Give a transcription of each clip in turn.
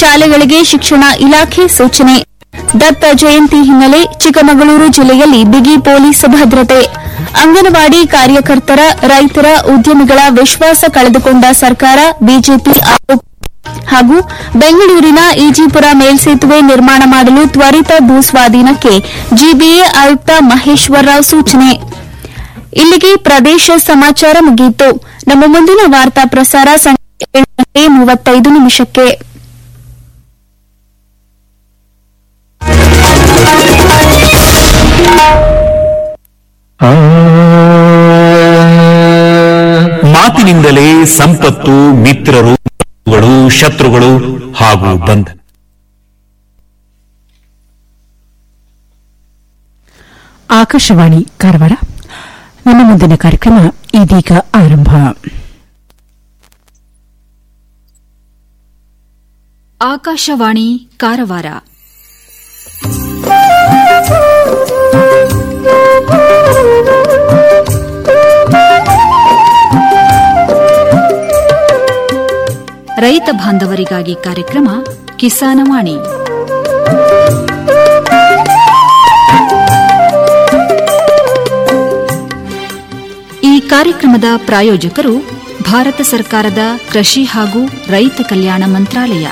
ಶಾಲೆಗಳಿಗೆ ಶಿಕ್ಷಣ ಇಲಾಖೆ ಸೂಚನೆ ದತ್ತ ಜಯಂತಿ ಹಿನ್ನೆಲೆ ಚಿಕ್ಕಮಗಳೂರು ಜಿಲ್ಲೆಯಲ್ಲಿ ಬಿಗಿ ಪೊಲೀಸ್ ಭದ್ರತೆ ಅಂಗನವಾಡಿ ಕಾರ್ಯಕರ್ತರ ರೈತರ ಉದ್ಯಮಿಗಳ ವಿಶ್ವಾಸ ಕಳೆದುಕೊಂಡ ಸರ್ಕಾರ ಬಿಜೆಪಿ ಆರೋಪ ಹಾಗೂ ಬೆಂಗಳೂರಿನ ಈಜಿಪುರ ಮೇಲ್ಸೇತುವೆ ನಿರ್ಮಾಣ ಮಾಡಲು ತ್ವರಿತ ಭೂಸ್ವಾಧೀನಕ್ಕೆ ಜಿಬಿಎ ಆಯುಕ್ತ ಮಹೇಶ್ವರರಾವ್ ಸೂಚನೆ ಇಲ್ಲಿಗೆ ಪ್ರದೇಶ ಸಮಾಚಾರ ಮುಗಿಯಿತು ನಮ್ಮ ಮುಂದಿನ ವಾರ್ತಾ ಪ್ರಸಾರ ಸಂಜೆ ಏಳು ಗಂಟೆ ಮೂವತ್ತೈದು ನಿಮಿಷಕ್ಕೆ ಮಾತಿನಿಂದಲೇ ಸಂಪತ್ತು ಮಿತ್ರರು ಗಳು, ಶತ್ರುಗಳು ಹಾಗೂ ಬಂಧನ ಆಕಾಶವಾಣಿ ಕಾರವಾರ ನಮ್ಮ ಮುಂದಿನ ಕಾರ್ಯಕ್ರಮ ಇದೀಗ ಆರಂಭ ಆಕಾಶವಾಣಿ ಕಾರವಾರ ರೈತ ಬಾಂಧವರಿಗಾಗಿ ಕಾರ್ಯಕ್ರಮ ಕಿಸಾನವಾಣಿ ಈ ಕಾರ್ಯಕ್ರಮದ ಪ್ರಾಯೋಜಕರು ಭಾರತ ಸರ್ಕಾರದ ಕೃಷಿ ಹಾಗೂ ರೈತ ಕಲ್ಯಾಣ ಮಂತ್ರಾಲಯ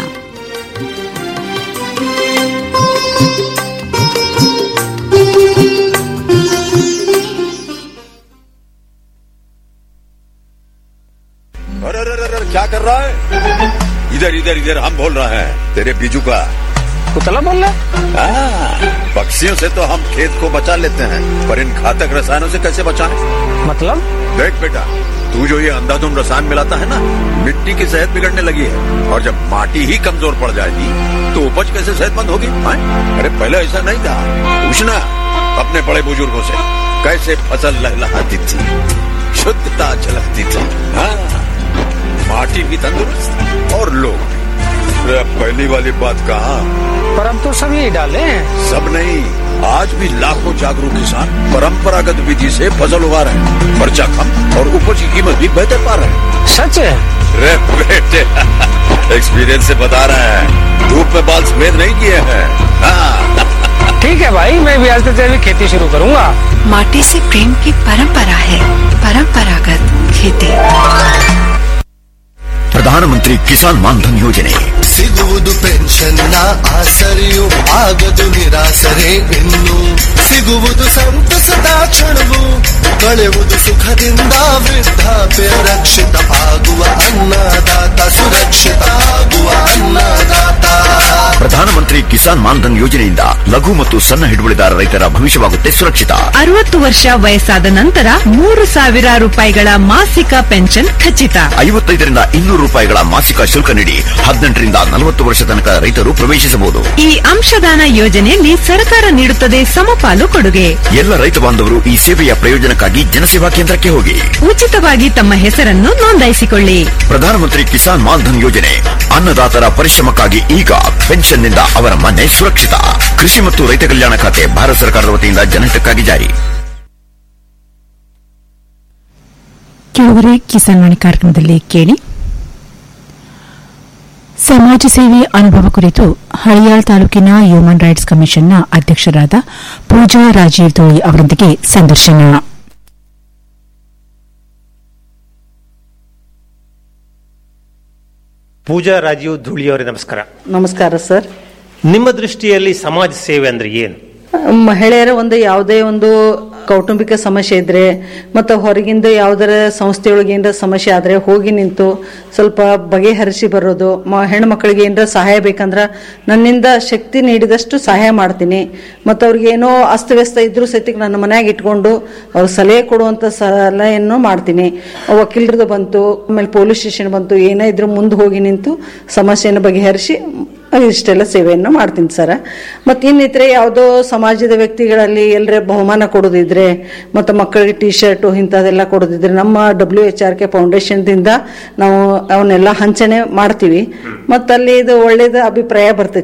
अरे अरे अरे अरे, क्या कर रहा है इधर इधर इधर हम बोल रहे हैं तेरे बीजू का कुतला बोल रहा हाँ, पक्षियों से तो हम खेत को बचा लेते हैं पर इन घातक रसायनों से कैसे बचाएं? मतलब देख बेटा तू जो ये अंधाधुंध रसायन मिलाता है ना मिट्टी की सेहत बिगड़ने लगी है और जब माटी ही कमजोर पड़ जाएगी तो उपज कैसे सेहतमंद होगी हाँ? अरे पहले ऐसा नहीं था पूछना अपने बड़े बुजुर्गों से कैसे फसल लहलहाती थी शुद्धता झलकती थी हाँ माटी भी तंदुरुस्त और लोग भी। अरे अब पहली वाली बात कहा पर अब तो सब यही डाले हैं सब नहीं आज भी लाखों जागरूक किसान परंपरागत विधि से फसल उगा रहे हैं खर्चा कम और उपज की कीमत भी बेहतर पा रहे हैं सच है रे बेटे एक्सपीरियंस से बता रहे हैं धूप में बाल सफेद नहीं किए हैं हाँ, ठीक है भाई मैं भी आज से जैविक खेती शुरू करूंगा माटी से प्रेम की परंपरा है परंपरागत खेती ಪ್ರಧಾನಮಂತ್ರಿ ಕಿಸಾನ್ ಮಾನ್ಧನ್ ಯೋಜನೆ ಸಿಗುವುದು ಪೆನ್ಷನ್ನ ಆಸರೆಯು ಆಗದು ನಿರಾಸರೆ ಇನ್ನು ಸಿಗುವುದು ಸಂತಸದ ಕ್ಷಣವು ಕಳೆಯುವುದು ಸುಖದಿಂದ ವೃದ್ಧಾಪ್ಯ ರಕ್ಷಿತ ಆಗುವ ಅನ್ನದಾತ ಸುರಕ್ಷಿತ ಆಗುವ ಅನ್ನದಾತ ಪ್ರಧಾನಮಂತ್ರಿ ಕಿಸಾನ್ ಮಾನ್ಧನ್ ಯೋಜನೆಯಿಂದ ಲಘು ಮತ್ತು ಸಣ್ಣ ಹಿಡುವಳಿದಾರ ರೈತರ ಭವಿಷ್ಯವಾಗುತ್ತೆ ಸುರಕ್ಷಿತ ಅರವತ್ತು ವರ್ಷ ವಯಸ್ಸಾದ ನಂತರ ಮೂರು ಸಾವಿರ ರೂಪಾಯಿಗಳ ಮಾಸಿಕ ಪೆನ್ಷನ್ ಖಚಿತ ಐವತ್ತೈದರಿಂದ ಇನ್ನೂರು ರೂಪಾಯಿಗಳ ಮಾಸಿಕ ಶುಲ್ಕ ನೀಡಿ ಹದಿನೆಂಟರಿಂದ ನಲವತ್ತು ವರ್ಷ ತನಕ ರೈತರು ಪ್ರವೇಶಿಸಬಹುದು ಈ ಅಂಶದಾನ ಯೋಜನೆಯಲ್ಲಿ ಸರ್ಕಾರ ನೀಡುತ್ತದೆ ಸಮಪಾಲು ಕೊಡುಗೆ ಎಲ್ಲ ರೈತ ಬಾಂಧವರು ಈ ಸೇವೆಯ ಪ್ರಯೋಜನಕ್ಕಾಗಿ ಜನಸೇವಾ ಕೇಂದ್ರಕ್ಕೆ ಹೋಗಿ ಉಚಿತವಾಗಿ ತಮ್ಮ ಹೆಸರನ್ನು ನೋಂದಾಯಿಸಿಕೊಳ್ಳಿ ಪ್ರಧಾನಮಂತ್ರಿ ಕಿಸಾನ್ ಮಾನ್ಧನ್ ಯೋಜನೆ ಅನ್ನದಾತರ ಪರಿಶ್ರಮಕ್ಕಾಗಿ ಈಗ ಪೆನ್ಷನ್ನಿಂದ ಅವರ ಮನೆ ಸುರಕ್ಷಿತ ಕೃಷಿ ಮತ್ತು ರೈತ ಕಲ್ಯಾಣ ಖಾತೆ ಭಾರತ ಸರ್ಕಾರದ ವತಿಯಿಂದ ಜನಹಿತಕ್ಕಾಗಿ ಜಾರಿ ಕೆಲವರೇ ಕಿಸಾನ್ ವಾಣಿ ಕಾರ್ಯಕ್ರಮದಲ್ಲಿ ಕೇಳಿ ಸಮಾಜ ಸೇವೆ ಅನುಭವ ಕುರಿತು ಹಳಿಯಾಳ್ ತಾಲೂಕಿನ ಹ್ಯೂಮನ್ ರೈಟ್ಸ್ ಕಮಿಷನ್ನ ಅಧ್ಯಕ್ಷರಾದ ಪೂಜಾ ರಾಜೀವ್ ಧೋಳಿ ಅವರೊಂದಿಗೆ ಸಂದರ್ಶನ ಪೂಜಾ ರಾಜೀವ್ ಧೂಳಿಯವರೇ ನಮಸ್ಕಾರ ನಮಸ್ಕಾರ ಸರ್ ನಿಮ್ಮ ದೃಷ್ಟಿಯಲ್ಲಿ ಸಮಾಜ ಸೇವೆ ಅಂದ್ರೆ ಏನು ಮಹಿಳೆಯರ ಒಂದು ಯಾವುದೇ ಒಂದು ಕೌಟುಂಬಿಕ ಸಮಸ್ಯೆ ಇದ್ರೆ ಮತ್ತು ಹೊರಗಿಂದ ಯಾವ್ದಾರ ಸಂಸ್ಥೆಯೊಳಗೆ ಏನಾರ ಸಮಸ್ಯೆ ಆದ್ರೆ ಹೋಗಿ ನಿಂತು ಸ್ವಲ್ಪ ಬಗೆಹರಿಸಿ ಬರೋದು ಮ ಹೆಣ್ಮಕ್ಳಿಗೆ ಏನಾರ ಸಹಾಯ ಬೇಕಂದ್ರ ನನ್ನಿಂದ ಶಕ್ತಿ ನೀಡಿದಷ್ಟು ಸಹಾಯ ಮಾಡ್ತೀನಿ ಮತ್ತು ಅವ್ರಿಗೆ ಏನೋ ಅಸ್ತವ್ಯಸ್ತ ಇದ್ರೂ ಸಹಿತ ನನ್ನ ಮನ್ಯಾಗ ಇಟ್ಕೊಂಡು ಅವ್ರಿಗೆ ಸಲಹೆ ಕೊಡುವಂತ ಸಲಹೆಯನ್ನು ಮಾಡ್ತೀನಿ ವಕೀಲರದು ಬಂತು ಆಮೇಲೆ ಪೊಲೀಸ್ ಸ್ಟೇಷನ್ ಬಂತು ಏನೇ ಇದ್ರೂ ಮುಂದೆ ಹೋಗಿ ನಿಂತು ಸಮಸ್ಯೆಯನ್ನು ಬಗೆಹರಿಸಿ ಇಷ್ಟೆಲ್ಲ ಸೇವೆಯನ್ನು ಮಾಡ್ತೀನಿ ಸರ್ ಮತ್ತು ಇನ್ನಿತರೆ ಯಾವುದೋ ಸಮಾಜದ ವ್ಯಕ್ತಿಗಳಲ್ಲಿ ಎಲ್ಲರೇ ಬಹುಮಾನ ಕೊಡೋದಿದ್ರೆ ಮತ್ತು ಮಕ್ಕಳಿಗೆ ಟಿ ಶರ್ಟು ಇಂಥದ್ದೆಲ್ಲ ಕೊಡೋದಿದ್ರೆ ನಮ್ಮ ಡಬ್ಲ್ಯೂ ಎಚ್ ಆರ್ ಕೆ ಫೌಂಡೇಶನ್ದಿಂದ ನಾವು ಅವನ್ನೆಲ್ಲ ಹಂಚನೆ ಮಾಡ್ತೀವಿ ಮತ್ತು ಅಲ್ಲಿ ಇದು ಒಳ್ಳೇದು ಅಭಿಪ್ರಾಯ ಬರ್ತೈತಿ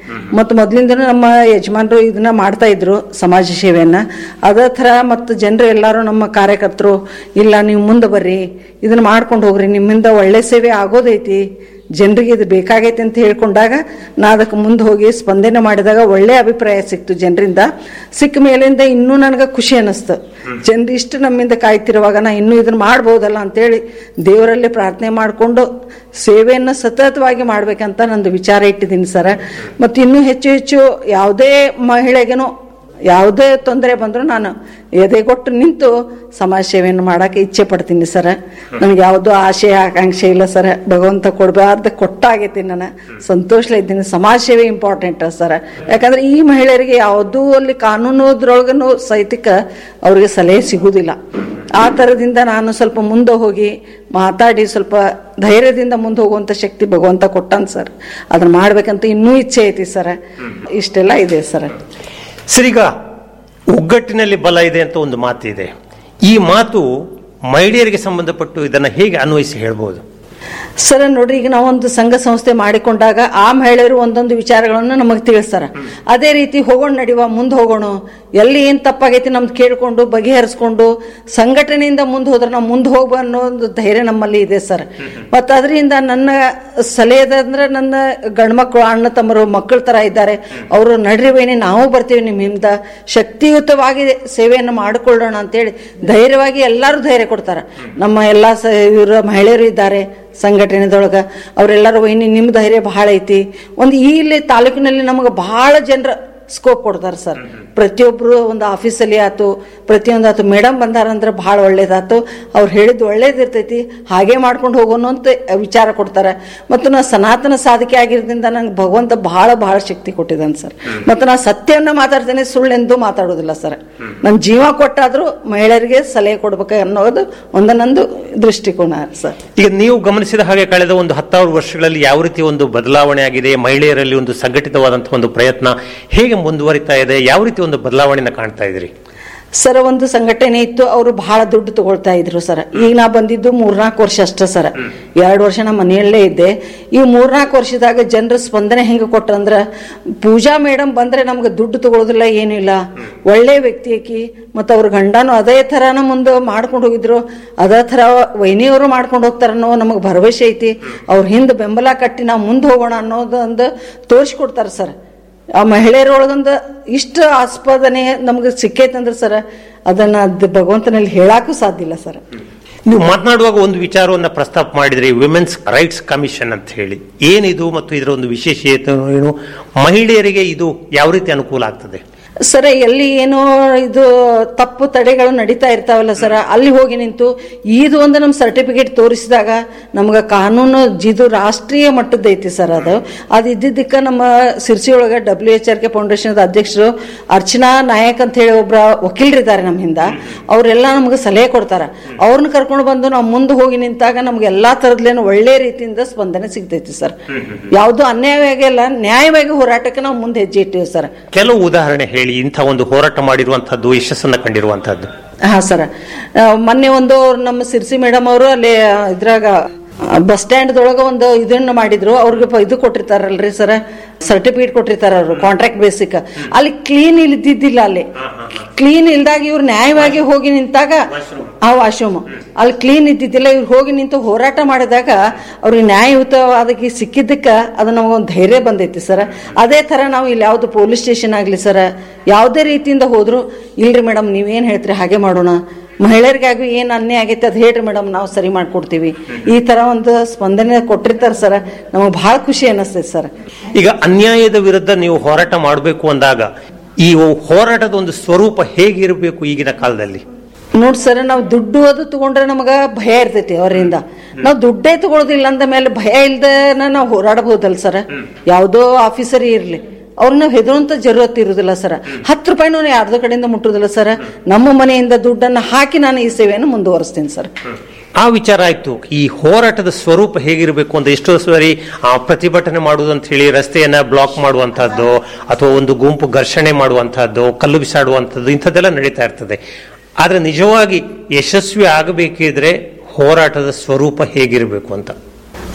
ಮತ್ತು ಮೊದಲಿಂದನೂ ನಮ್ಮ ಯಜಮಾನರು ಇದನ್ನ ಮಾಡ್ತಾ ಇದ್ರು ಸಮಾಜ ಸೇವೆಯನ್ನ ಅದೇ ಥರ ಮತ್ತು ಜನರು ಎಲ್ಲರೂ ನಮ್ಮ ಕಾರ್ಯಕರ್ತರು ಇಲ್ಲ ನೀವು ಮುಂದೆ ಬರ್ರಿ ಇದನ್ನ ಮಾಡ್ಕೊಂಡು ಹೋಗ್ರಿ ನಿಮ್ಮಿಂದ ಒಳ್ಳೆ ಸೇವೆ ಆಗೋದೈತಿ ಜನರಿಗೆ ಇದು ಬೇಕಾಗೈತೆ ಅಂತ ಹೇಳ್ಕೊಂಡಾಗ ನಾ ಅದಕ್ಕೆ ಮುಂದೆ ಹೋಗಿ ಸ್ಪಂದನೆ ಮಾಡಿದಾಗ ಒಳ್ಳೆ ಅಭಿಪ್ರಾಯ ಸಿಕ್ತು ಜನರಿಂದ ಸಿಕ್ಕ ಮೇಲಿಂದ ಇನ್ನೂ ನನಗೆ ಖುಷಿ ಅನ್ನಿಸ್ತು ಜನರು ಇಷ್ಟು ನಮ್ಮಿಂದ ಕಾಯ್ತಿರುವಾಗ ನಾ ಇನ್ನೂ ಇದನ್ನ ಮಾಡ್ಬೋದಲ್ಲ ಅಂತೇಳಿ ದೇವರಲ್ಲಿ ಪ್ರಾರ್ಥನೆ ಮಾಡಿಕೊಂಡು ಸೇವೆಯನ್ನು ಸತತವಾಗಿ ಮಾಡ್ಬೇಕಂತ ನಂದು ವಿಚಾರ ಇಟ್ಟಿದ್ದೀನಿ ಸರ ಮತ್ತು ಇನ್ನೂ ಹೆಚ್ಚು ಹೆಚ್ಚು ಯಾವುದೇ ಮಹಿಳೆಗೆನೂ ಯಾವುದೇ ತೊಂದರೆ ಬಂದರೂ ನಾನು ಎದೆಗೊಟ್ಟು ನಿಂತು ಸಮಾಜ ಸೇವೆಯನ್ನು ಮಾಡಕ್ಕೆ ಇಚ್ಛೆ ಪಡ್ತೀನಿ ಸರ ನನಗೆ ಯಾವುದೋ ಆಶೆ ಆಕಾಂಕ್ಷೆ ಇಲ್ಲ ಸರ ಭಗವಂತ ಕೊಡಬಾರ್ದು ಕೊಟ್ಟಾಗೈತಿ ನಾನು ಸಂತೋಷ ಇದ್ದೀನಿ ಸಮಾಜ ಸೇವೆ ಇಂಪಾರ್ಟೆಂಟ್ ಸರ ಯಾಕಂದ್ರೆ ಈ ಮಹಿಳೆಯರಿಗೆ ಯಾವುದೂ ಅಲ್ಲಿ ಕಾನೂನುದ್ರೊಳಗನು ಸಹಿತಕ್ಕ ಅವ್ರಿಗೆ ಸಲಹೆ ಸಿಗುವುದಿಲ್ಲ ಆ ಥರದಿಂದ ನಾನು ಸ್ವಲ್ಪ ಮುಂದೆ ಹೋಗಿ ಮಾತಾಡಿ ಸ್ವಲ್ಪ ಧೈರ್ಯದಿಂದ ಮುಂದೆ ಹೋಗುವಂಥ ಶಕ್ತಿ ಭಗವಂತ ಕೊಟ್ಟಾನ ಸರ್ ಅದನ್ನ ಮಾಡ್ಬೇಕಂತ ಇನ್ನೂ ಇಚ್ಛೆ ಐತಿ ಸರ್ ಇಷ್ಟೆಲ್ಲ ಇದೆ ಸರ್ ಸರ್ ಈಗ ಒಗ್ಗಟ್ಟಿನಲ್ಲಿ ಬಲ ಇದೆ ಅಂತ ಒಂದು ಮಾತಿದೆ ಈ ಮಾತು ಮಹಿಳೆಯರಿಗೆ ಸಂಬಂಧಪಟ್ಟು ಇದನ್ನ ಹೇಗೆ ಅನ್ವಯಿಸಿ ಹೇಳ್ಬೋದು ಸರ್ ನೋಡ್ರಿ ಈಗ ನಾವೊಂದು ಸಂಘ ಸಂಸ್ಥೆ ಮಾಡಿಕೊಂಡಾಗ ಆ ಮಹಿಳೆಯರು ಒಂದೊಂದು ವಿಚಾರಗಳನ್ನು ನಮಗೆ ತಿಳಿಸ್ತಾರ ಅದೇ ರೀತಿ ಹೋಗೋಣ ನಡಿವ ಮುಂದೆ ಹೋಗೋಣ ಎಲ್ಲಿ ಏನ್ ತಪ್ಪಾಗೈತಿ ನಮ್ದು ಕೇಳ್ಕೊಂಡು ಬಗೆಹರಿಸ್ಕೊಂಡು ಸಂಘಟನೆಯಿಂದ ಮುಂದೆ ಹೋದ್ರೆ ನಾವು ಮುಂದೆ ಹೋಗ್ಬ ಅನ್ನೋ ಒಂದು ಧೈರ್ಯ ನಮ್ಮಲ್ಲಿ ಇದೆ ಸರ್ ಮತ್ತು ಅದರಿಂದ ನನ್ನ ಸಲಹೆದಂದ್ರೆ ನನ್ನ ಗಂಡ್ಮಕ್ಳು ಅಣ್ಣ ತಮ್ಮರು ಮಕ್ಕಳ ತರ ಇದ್ದಾರೆ ಅವರು ನಡ್ರಿ ಬೇನೆ ನಾವು ಬರ್ತೀವಿ ನಿಮ್ಮಿಂದ ಶಕ್ತಿಯುತವಾಗಿ ಸೇವೆಯನ್ನು ಮಾಡಿಕೊಳ್ಳೋಣ ಅಂತೇಳಿ ಧೈರ್ಯವಾಗಿ ಎಲ್ಲರೂ ಧೈರ್ಯ ಕೊಡ್ತಾರೆ ನಮ್ಮ ಎಲ್ಲ ಸ ಇವರು ಮಹಿಳೆಯರು ಇದ್ದಾರೆ ಸಂಘಟನೆದೊಳಗ ಅವರೆಲ್ಲರೂ ವೈನಿ ನಿಮ್ಮ ಧೈರ್ಯ ಬಹಳ ಐತಿ ಒಂದು ಈ ಇಲ್ಲಿ ತಾಲೂಕಿನಲ್ಲಿ ನಮಗೆ ಬಹಳ ಜನರ ಸ್ಕೋಪ್ ಕೊಡ್ತಾರೆ ಸರ್ ಪ್ರತಿಯೊಬ್ರು ಒಂದು ಆಫೀಸಲ್ಲಿ ಆತು ಪ್ರತಿಯೊಂದು ಆತು ಮೇಡಮ್ ಬಂದಾರಂದ್ರೆ ಬಹಳ ಒಳ್ಳೇದಾತು ಅವ್ರು ಹೇಳಿದ್ದು ಒಳ್ಳೇದಿರ್ತೈತಿ ಹಾಗೆ ಮಾಡ್ಕೊಂಡು ಹೋಗೋಣ ಅಂತ ವಿಚಾರ ಕೊಡ್ತಾರೆ ಮತ್ತು ನಾ ಸನಾತನ ಸಾಧಕೆ ಆಗಿರೋದ್ರಿಂದ ನಂಗೆ ಭಗವಂತ ಬಹಳ ಬಹಳ ಶಕ್ತಿ ಕೊಟ್ಟಿದ್ದಾನೆ ಸರ್ ಮತ್ತು ನಾ ಸತ್ಯವನ್ನ ಮಾತಾಡ್ತೇನೆ ಸುಳ್ಳೆಂದು ಮಾತಾಡೋದಿಲ್ಲ ಸರ್ ನನ್ನ ಜೀವ ಕೊಟ್ಟಾದ್ರೂ ಮಹಿಳೆಯರಿಗೆ ಸಲಹೆ ಕೊಡ್ಬೇಕು ಅನ್ನೋದು ಒಂದು ನಂದು ದೃಷ್ಟಿಕೋನ ಸರ್ ಈಗ ನೀವು ಗಮನಿಸಿದ ಹಾಗೆ ಕಳೆದ ಒಂದು ಹತ್ತಾರು ವರ್ಷಗಳಲ್ಲಿ ಯಾವ ರೀತಿ ಒಂದು ಬದಲಾವಣೆ ಆಗಿದೆ ಮಹಿಳೆಯರಲ್ಲಿ ಒಂದು ಸಂಘಟಿತವಾದಂತಹ ಒಂದು ಪ್ರಯತ್ನ ಹೇಗೆ ಮುಂದುವರಿತಾ ಇದೆ ಯಾವ ರೀತಿ ಒಂದು ಬದಲಾವಣೆನ ಕಾಣ್ತಾ ಇದ್ರಿ ಸರ್ ಒಂದು ಸಂಘಟನೆ ಇತ್ತು ಅವರು ಬಹಳ ದುಡ್ಡು ತಗೊಳ್ತಾ ಇದ್ರು ಸರ್ ಈಗ ನಾ ಬಂದಿದ್ದು ಮೂರ್ನಾಲ್ಕು ವರ್ಷ ಅಷ್ಟೇ ಸರ್ ಎರಡು ವರ್ಷ ನಾ ಮನೆಯಲ್ಲೇ ಇದ್ದೆ ಈ ಮೂರ್ನಾಲ್ಕು ವರ್ಷದಾಗ ಜನರ ಸ್ಪಂದನೆ ಹೆಂಗೆ ಕೊಟ್ಟಂದ್ರ ಪೂಜಾ ಮೇಡಮ್ ಬಂದ್ರೆ ನಮ್ಗೆ ದುಡ್ಡು ತಗೊಳ್ಳೋದಿಲ್ಲ ಏನೂ ಇಲ್ಲ ಒಳ್ಳೆ ವ್ಯಕ್ತಿ ಆಕಿ ಮತ್ತು ಅವ್ರ ಗಂಡನು ಅದೇ ಥರನ ಮುಂದೆ ಮಾಡ್ಕೊಂಡು ಹೋಗಿದ್ರು ಅದೇ ಥರ ವೈನಿಯವರು ಮಾಡ್ಕೊಂಡು ಹೋಗ್ತಾರ ಅನ್ನೋ ನಮಗೆ ಭರವಸೆ ಐತಿ ಅವ್ರ ಹಿಂದೆ ಬೆಂಬಲ ಕಟ್ಟಿ ನಾವು ಮುಂದೆ ಹೋಗೋಣ ಅನ್ನೋದು ಒಂದು ತೋರಿಸ್ಕೊಡ್ತಾರೆ ಸರ್ ಆ ಮಹಿಳೆಯರೊಳಗೊಂದು ಇಷ್ಟು ಆಸ್ಪದನೆ ನಮ್ಗೆ ಸಿಕ್ಕೈತಂದ್ರೆ ಸರ್ ಅದನ್ನ ಅದ್ ಭಗವಂತನಲ್ಲಿ ಹೇಳಕ್ಕೂ ಸಾಧ್ಯ ಇಲ್ಲ ಸರ್ ನೀವು ಮಾತನಾಡುವಾಗ ಒಂದು ವಿಚಾರವನ್ನ ಪ್ರಸ್ತಾಪ ಮಾಡಿದ್ರಿ ವಿಮೆನ್ಸ್ ರೈಟ್ಸ್ ಕಮಿಷನ್ ಅಂತ ಹೇಳಿ ಏನಿದು ಮತ್ತು ಇದರ ಒಂದು ವಿಶೇಷತೆ ಏನು ಮಹಿಳೆಯರಿಗೆ ಇದು ಯಾವ ರೀತಿ ಅನುಕೂಲ ಆಗ್ತದೆ ಸರ ಎಲ್ಲಿ ಏನೋ ಇದು ತಪ್ಪು ತಡೆಗಳು ನಡೀತಾ ಇರ್ತಾವಲ್ಲ ಸರ ಅಲ್ಲಿ ಹೋಗಿ ನಿಂತು ಇದು ಒಂದು ನಮ್ಮ ಸರ್ಟಿಫಿಕೇಟ್ ತೋರಿಸಿದಾಗ ನಮ್ಗೆ ಕಾನೂನು ಇದು ರಾಷ್ಟ್ರೀಯ ಮಟ್ಟದ ಐತಿ ಸರ್ ಅದು ಅದು ಇದ್ದಿದ್ದಕ್ಕೆ ನಮ್ಮ ಸಿರ್ಸಿ ಒಳಗೆ W H R K foundation ಅಧ್ಯಕ್ಷರು ಅರ್ಚನಾ ನಾಯಕ್ ಅಂತ ಹೇಳಿ ಒಬ್ರ ವಕೀಲರಿದ್ದಾರೆ ನಮ್ಮ ಹಿಂದ ಅವರೆಲ್ಲ ನಮ್ಗೆ ಸಲಹೆ ಕೊಡ್ತಾರ ಅವ್ರನ್ನ ಕರ್ಕೊಂಡು ಬಂದು ನಾವು ಮುಂದೆ ಹೋಗಿ ನಿಂತಾಗ ನಮ್ಗೆ ಎಲ್ಲಾ ತರದ್ಲೇನು ಒಳ್ಳೆ ರೀತಿಯಿಂದ ಸ್ಪಂದನೆ ಸಿಗ್ತೈತಿ ಸರ್ ಯಾವುದು ಅನ್ಯಾಯವಾಗಿ ಅಲ್ಲ ನ್ಯಾಯವಾಗಿ ಹೋರಾಟಕ್ಕೆ ನಾವು ಮುಂದೆ ಹೆಜ್ಜೆ ಇಟ್ಟಿವಿ ಸರ್ ಕೆಲವು ಉದಾಹರಣೆ ಹೇಳಿ ಇಂಥ ಒಂದು ಹೋರಾಟ ಮಾಡಿರುವಂತಹದ್ದು ಯಶಸ್ಸನ್ನ ಕಂಡಿರುವಂತಹದ್ದು ಹಾ ಸರ್ ಆ, ಮೊನ್ನೆ ಒಂದು ಅವ್ರು ನಮ್ಮ ಸಿರ್ಸಿ ಮೇಡಮ್ ಅವರು ಅಲ್ಲಿ ಆ, ಇದ್ರಾಗ ಬಸ್ ಸ್ಟ್ಯಾಂಡ್ ದೊಳಗ ಒಂದು ಇದನ್ನ ಮಾಡಿದ್ರು ಅವ್ರಿಗೆ ಪ- ಇದು ಕೊಟ್ಟಿರ್ತಾರಲ್ರಿ ಸರ್ ಸರ್ಟಿಫಿಕೇಟ್ ಕೊಟ್ಟಿರ್ತಾರ ಅವರು ಕಾಂಟ್ರಾಕ್ಟ್ ಬೇಸಿಕ್ ಅಲ್ಲಿ ಕ್ಲೀನ್ ಇಲ್ದಿದ್ದಿಲ್ಲ ಅಲ್ಲಿ ಕ್ಲೀನ್ ಇಲ್ದಾಗ ಇವ್ರು ನ್ಯಾಯವಾಗಿ ಹೋಗಿ ನಿಂತಾಗ ಆ ವಾಶ್ರೂಮ್ ಅಲ್ಲಿ ಕ್ಲೀನ್ ಇದ್ದಿದ್ದಿಲ್ಲ ಇವ್ರು ಹೋಗಿ ನಿಂತು ಹೋರಾಟ ಮಾಡಿದಾಗ ಅವ್ರಿಗೆ ನ್ಯಾಯಯುತವಾದಕ್ಕೆ ಸಿಕ್ಕಿದ್ದಕ್ಕ ಅದು ನಮಗೊಂದು ಧೈರ್ಯ ಬಂದೈತಿ ಸರ್ ಅದೇ ತರ ನಾವು ಇಲ್ಲಿ ಯಾವ್ದು ಪೊಲೀಸ್ ಸ್ಟೇಷನ್ ಆಗ್ಲಿ ಸರ್ ಯಾವುದೇ ರೀತಿಯಿಂದ ಹೋದ್ರು ಇಲ್ರಿ ಮೇಡಮ್ ನೀವೇನ್ ಹೇಳ್ತೀರಿ ಹಾಗೆ ಮಾಡೋಣ ಮಹಿಳೆಯರಿಗಾಗಿ ಏನ್ ಅನ್ಯಾಯ ಆಗೈತೆ ಅದು ಹೇಳ್ರಿ ಮೇಡಮ್ ನಾವು ಸರಿ ಮಾಡ್ಕೊಡ್ತೀವಿ ಈ ತರ ಒಂದು ಸ್ಪಂದನೆ ಕೊಟ್ಟಿರ್ತಾರ ಸರ್ ನಮಗೆ ಬಹಳ ಖುಷಿ ಅನ್ನಿಸ್ತೈತೆ ಸರ್ ಈಗ ಅನ್ಯಾಯದ ವಿರುದ್ಧ ನೀವು ಹೋರಾಟ ಮಾಡಬೇಕು ಅಂದಾಗ ಈ ಹೋರಾಟದ ಒಂದು ಸ್ವರೂಪ ಹೇಗಿರಬೇಕು ಈಗಿನ ಕಾಲದಲ್ಲಿ ನೋಡ್ ಸರ್ ನಾವು ದುಡ್ಡು ಅದು ತಗೊಂಡ್ರೆ ನಮಗ ಭಯ ಇರ್ತೈತಿ ಅವರಿಂದ ನಾವು ದುಡ್ಡೇ ತಗೊಳ್ಳೋದಿಲ್ಲ ಅಂದ ಮೇಲೆ ಭಯ ಇಲ್ದನ ನಾವು ಹೋರಾಡಬಹುದಲ್ಲ ಸರ್ ಯಾವುದೋ ಆಫೀಸರ್ ಇರ್ಲಿ ಅವ್ರನ್ನ ಹೆದರುವಂತ ಜರುರತ್ ಇರುದಿಲ್ಲ ಸರ್ ಹತ್ತು ರೂಪಾಯಿನೂ ಯಾರ್ದೋ ಕಡೆಯಿಂದ ಮುಟ್ಟುದಿಲ್ಲ ಸರ್ ನಮ್ಮ ಮನೆಯಿಂದ ದುಡ್ಡನ್ನ ಹಾಕಿ ನಾನು ಈ ಸೇವೆಯನ್ನು ಮುಂದುವರಿಸ್ತೀನಿ ಸರ್ ಆ ವಿಚಾರ ಆಯ್ತು ಈ ಹೋರಾಟದ ಸ್ವರೂಪ ಹೇಗಿರಬೇಕು ಅಂತ ಎಷ್ಟೋ ಸರಿ ಆ, ಪ್ರತಿಭಟನೆ ಮಾಡುವುದು ಅಂತ ಹೇಳಿ ರಸ್ತೆಯನ್ನ ಬ್ಲಾಕ್ ಮಾಡುವಂತಹದ್ದು ಅಥವಾ ಒಂದು ಗುಂಪು ಘರ್ಷಣೆ ಮಾಡುವಂತಹದ್ದು ಕಲ್ಲು ಬಿಸಾಡುವಂತಹದ್ದು ಇಂಥದ್ದೆಲ್ಲ ನಡೀತಾ ಇರ್ತದೆ ಆದ್ರೆ ನಿಜವಾಗಿ ಯಶಸ್ವಿ ಆಗಬೇಕಿದ್ರೆ ಹೋರಾಟದ ಸ್ವರೂಪ ಹೇಗಿರಬೇಕು ಅಂತ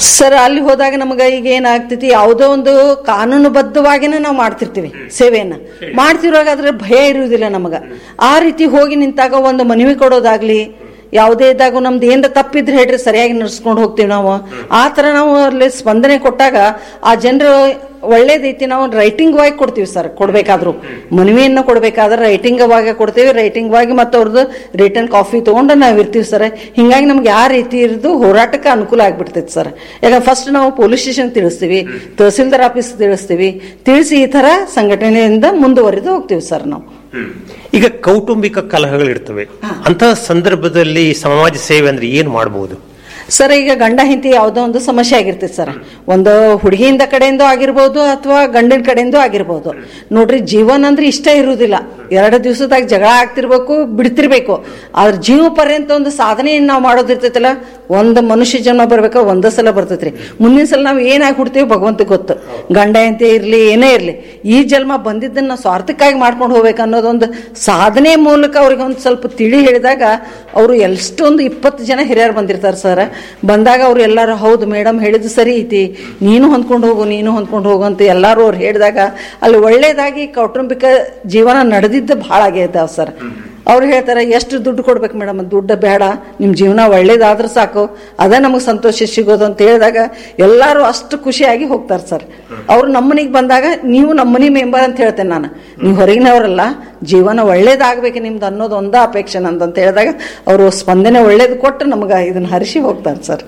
ಸರ್ ಅಲ್ಲಿ ಹೋದಾಗ ನಮಗೆ ಈಗ ಏನಾಗ್ತೈತಿ ಯಾವುದೋ ಒಂದು ಕಾನೂನುಬದ್ಧವಾಗಿನ ನಾವು ಮಾಡ್ತಿರ್ತೀವಿ ಸೇವೆಯನ್ನ ಮಾಡ್ತಿರುವಾಗ ಅದ್ರ ಭಯ ಇರುವುದಿಲ್ಲ ನಮಗ ಆ ರೀತಿ ಹೋಗಿ ನಿಂತಾಗ ಒಂದು ಮನವಿ ಕೊಡೋದಾಗ್ಲಿ ಯಾವುದೇ ಇದ್ದಾಗ ನಮ್ದು ಏನಾರ ತಪ್ಪಿದ್ರೆ ಹೇಳ್ರಿ ಸರಿಯಾಗಿ ನಡ್ಸ್ಕೊಂಡು ಹೋಗ್ತೀವಿ ನಾವು ಆ ತರ ನಾವು ಅಲ್ಲಿ ಸ್ಪಂದನೆ ಕೊಟ್ಟಾಗ ಆ ಜನರು ಒಳ್ಳೇದೈತಿ ನಾವು ರೈಟಿಂಗ್ ವಾಗಿ ಕೊಡ್ತೀವಿ ಸರ್ ಕೊಡ್ಬೇಕಾದ್ರು ಮನವಿಯನ್ನ ಕೊಡ್ಬೇಕಾದ್ರೆ ರೈಟಿಂಗ್ ವಾಗಿ ಕೊಡ್ತೀವಿ ರೈಟಿಂಗ್ ವಾಗಿ ಮತ್ತೆ ಅವ್ರದ್ದು ರಿಟರ್ನ್ ಕಾಫಿ ತಗೊಂಡು ನಾವು ಇರ್ತೀವಿ ಸರ್ ಹಿಂಗಾಗಿ ನಮ್ಗೆ ಯಾವ ರೀತಿ ಇರೋದು ಹೋರಾಟಕ್ಕೆ ಅನುಕೂಲ ಆಗ್ಬಿಡ್ತೈತಿ ಸರ್ ಯಾಕಂದ್ರೆ ಫಸ್ಟ್ ನಾವು ಪೊಲೀಸ್ ಸ್ಟೇಷನ್ ತಿಳಿಸ್ತೀವಿ ತಹಸೀಲ್ದಾರ್ ಆಫೀಸ್ ತಿಳಿಸ್ತೀವಿ ತಿಳಿಸಿ ಈ ತರ ಸಂಘಟನೆಯಿಂದ ಮುಂದುವರಿದು ಹೋಗ್ತೀವಿ ಸರ್ ನಾವು ಈಗ ಕೌಟುಂಬಿಕ ಕಲಹಗಳಿರ್ತವೆ ಅಂತಹ ಸಂದರ್ಭದಲ್ಲಿ ಸಮಾಜ ಸೇವೆ ಅಂದ್ರೆ ಏನ್ ಮಾಡಬಹುದು ಸರ್ ಈಗ ಗಂಡ ಹೆಂಡತಿ ಯಾವುದೋ ಒಂದು ಸಮಸ್ಯೆ ಆಗಿರ್ತೈತೆ ಸರ್ ಒಂದು ಹುಡುಗಿಯಿಂದ ಕಡೆಯಿಂದ ಆಗಿರ್ಬೋದು ಅಥವಾ ಗಂಡಿನ ಕಡೆಯಿಂದ ಆಗಿರ್ಬೋದು ನೋಡ್ರಿ ಜೀವನ ಅಂದ್ರೆ ಇಷ್ಟ ಇರುವುದಿಲ್ಲ ಎರಡು ದಿವಸದಾಗ ಜಗಳ ಆಗ್ತಿರ್ಬೇಕು ಬಿಡ್ತಿರ್ಬೇಕು ಆದ್ರೆ ಜೀವ ಪರ್ಯಂತ ಒಂದು ಸಾಧನೆಯನ್ನು ನಾವು ಮಾಡೋದಿರ್ತೈತಲ್ಲ ಒಂದು ಮನುಷ್ಯ ಜನ್ಮ ಬರ್ಬೇಕ ಒಂದೇ ಸಲ ಬರ್ತೈತ್ರಿ ಮುಂದಿನ ಸಲ ನಾವು ಏನಾಗಿ ಹುಡ್ತೀವಿ ಭಗವಂತ ಗೊತ್ತು ಗಂಡ ಹೆಂಡತಿ ಇರ್ಲಿ ಏನೇ ಇರ್ಲಿ ಈ ಜನ್ಮ ಬಂದಿದ್ದನ್ನ ನಾವು ಸ್ವಾರ್ಥಕ್ಕಾಗಿ ಮಾಡ್ಕೊಂಡು ಹೋಗ್ಬೇಕು ಅನ್ನೋದೊಂದು ಸಾಧನೆ ಮೂಲಕ ಅವ್ರಿಗೆ ಒಂದು ಸ್ವಲ್ಪ ತಿಳಿ ಹೇಳಿದಾಗ ಅವರು ಎಷ್ಟೊಂದು ಇಪ್ಪತ್ತು ಜನ ಹಿರಿಯರು ಬಂದಿರ್ತಾರೆ ಸರ್ ಬಂದಾಗ ಅವ್ರು ಎಲ್ಲರೂ ಹೌದು ಮೇಡಮ್ ಹೇಳಿದ್ದು ಸರಿ ಐತಿ ನೀನು ಹೊಂದ್ಕೊಂಡು ಹೋಗು ನೀನು ಹೊಂದ್ಕೊಂಡು ಹೋಗು ಅಂತ ಎಲ್ಲರೂ ಅವ್ರು ಹೇಳಿದಾಗ ಅಲ್ಲಿ ಒಳ್ಳೇದಾಗಿ ಕೌಟುಂಬಿಕ ಜೀವನ ನಡೆದಿದ್ದು ಭಾಳ ಆಗ್ಯದ ಸರ್ ಅವ್ರು ಹೇಳ್ತಾರೆ ಎಷ್ಟು ದುಡ್ಡು ಕೊಡ್ಬೇಕು ಮೇಡಮ್ ದುಡ್ಡು ಬೇಡ ನಿಮ್ಮ ಜೀವನ ಒಳ್ಳೇದಾದ್ರೆ ಸಾಕು ಅದೇ ನಮಗೆ ಸಂತೋಷ ಸಿಗೋದು ಅಂತ ಹೇಳಿದಾಗ ಎಲ್ಲರೂ ಅಷ್ಟು ಖುಷಿಯಾಗಿ ಹೋಗ್ತಾರೆ ಸರ್ ಅವ್ರು ನಮ್ಮನಿಗೆ ಬಂದಾಗ ನೀವು ನಮ್ಮನಿ ಮೆಂಬರ್ ಅಂತ ಹೇಳ್ತೇನೆ ನಾನು ನೀವು ಹೊರಗಿನವರಲ್ಲ ಜೀವನ ಒಳ್ಳೇದಾಗ್ಬೇಕು ನಿಮ್ದು ಅನ್ನೋದು ಒಂದೇ ಅಪೇಕ್ಷೆ ನಂದು ಅಂತ ಹೇಳಿದಾಗ ಅವರು ಸ್ಪಂದನೆ ಒಳ್ಳೇದು ಕೊಟ್ಟು ನಮ್ಗೆ ಇದನ್ನ ಹರಿಸಿ ಹೋಗ್ತಾರೆ ಸರ್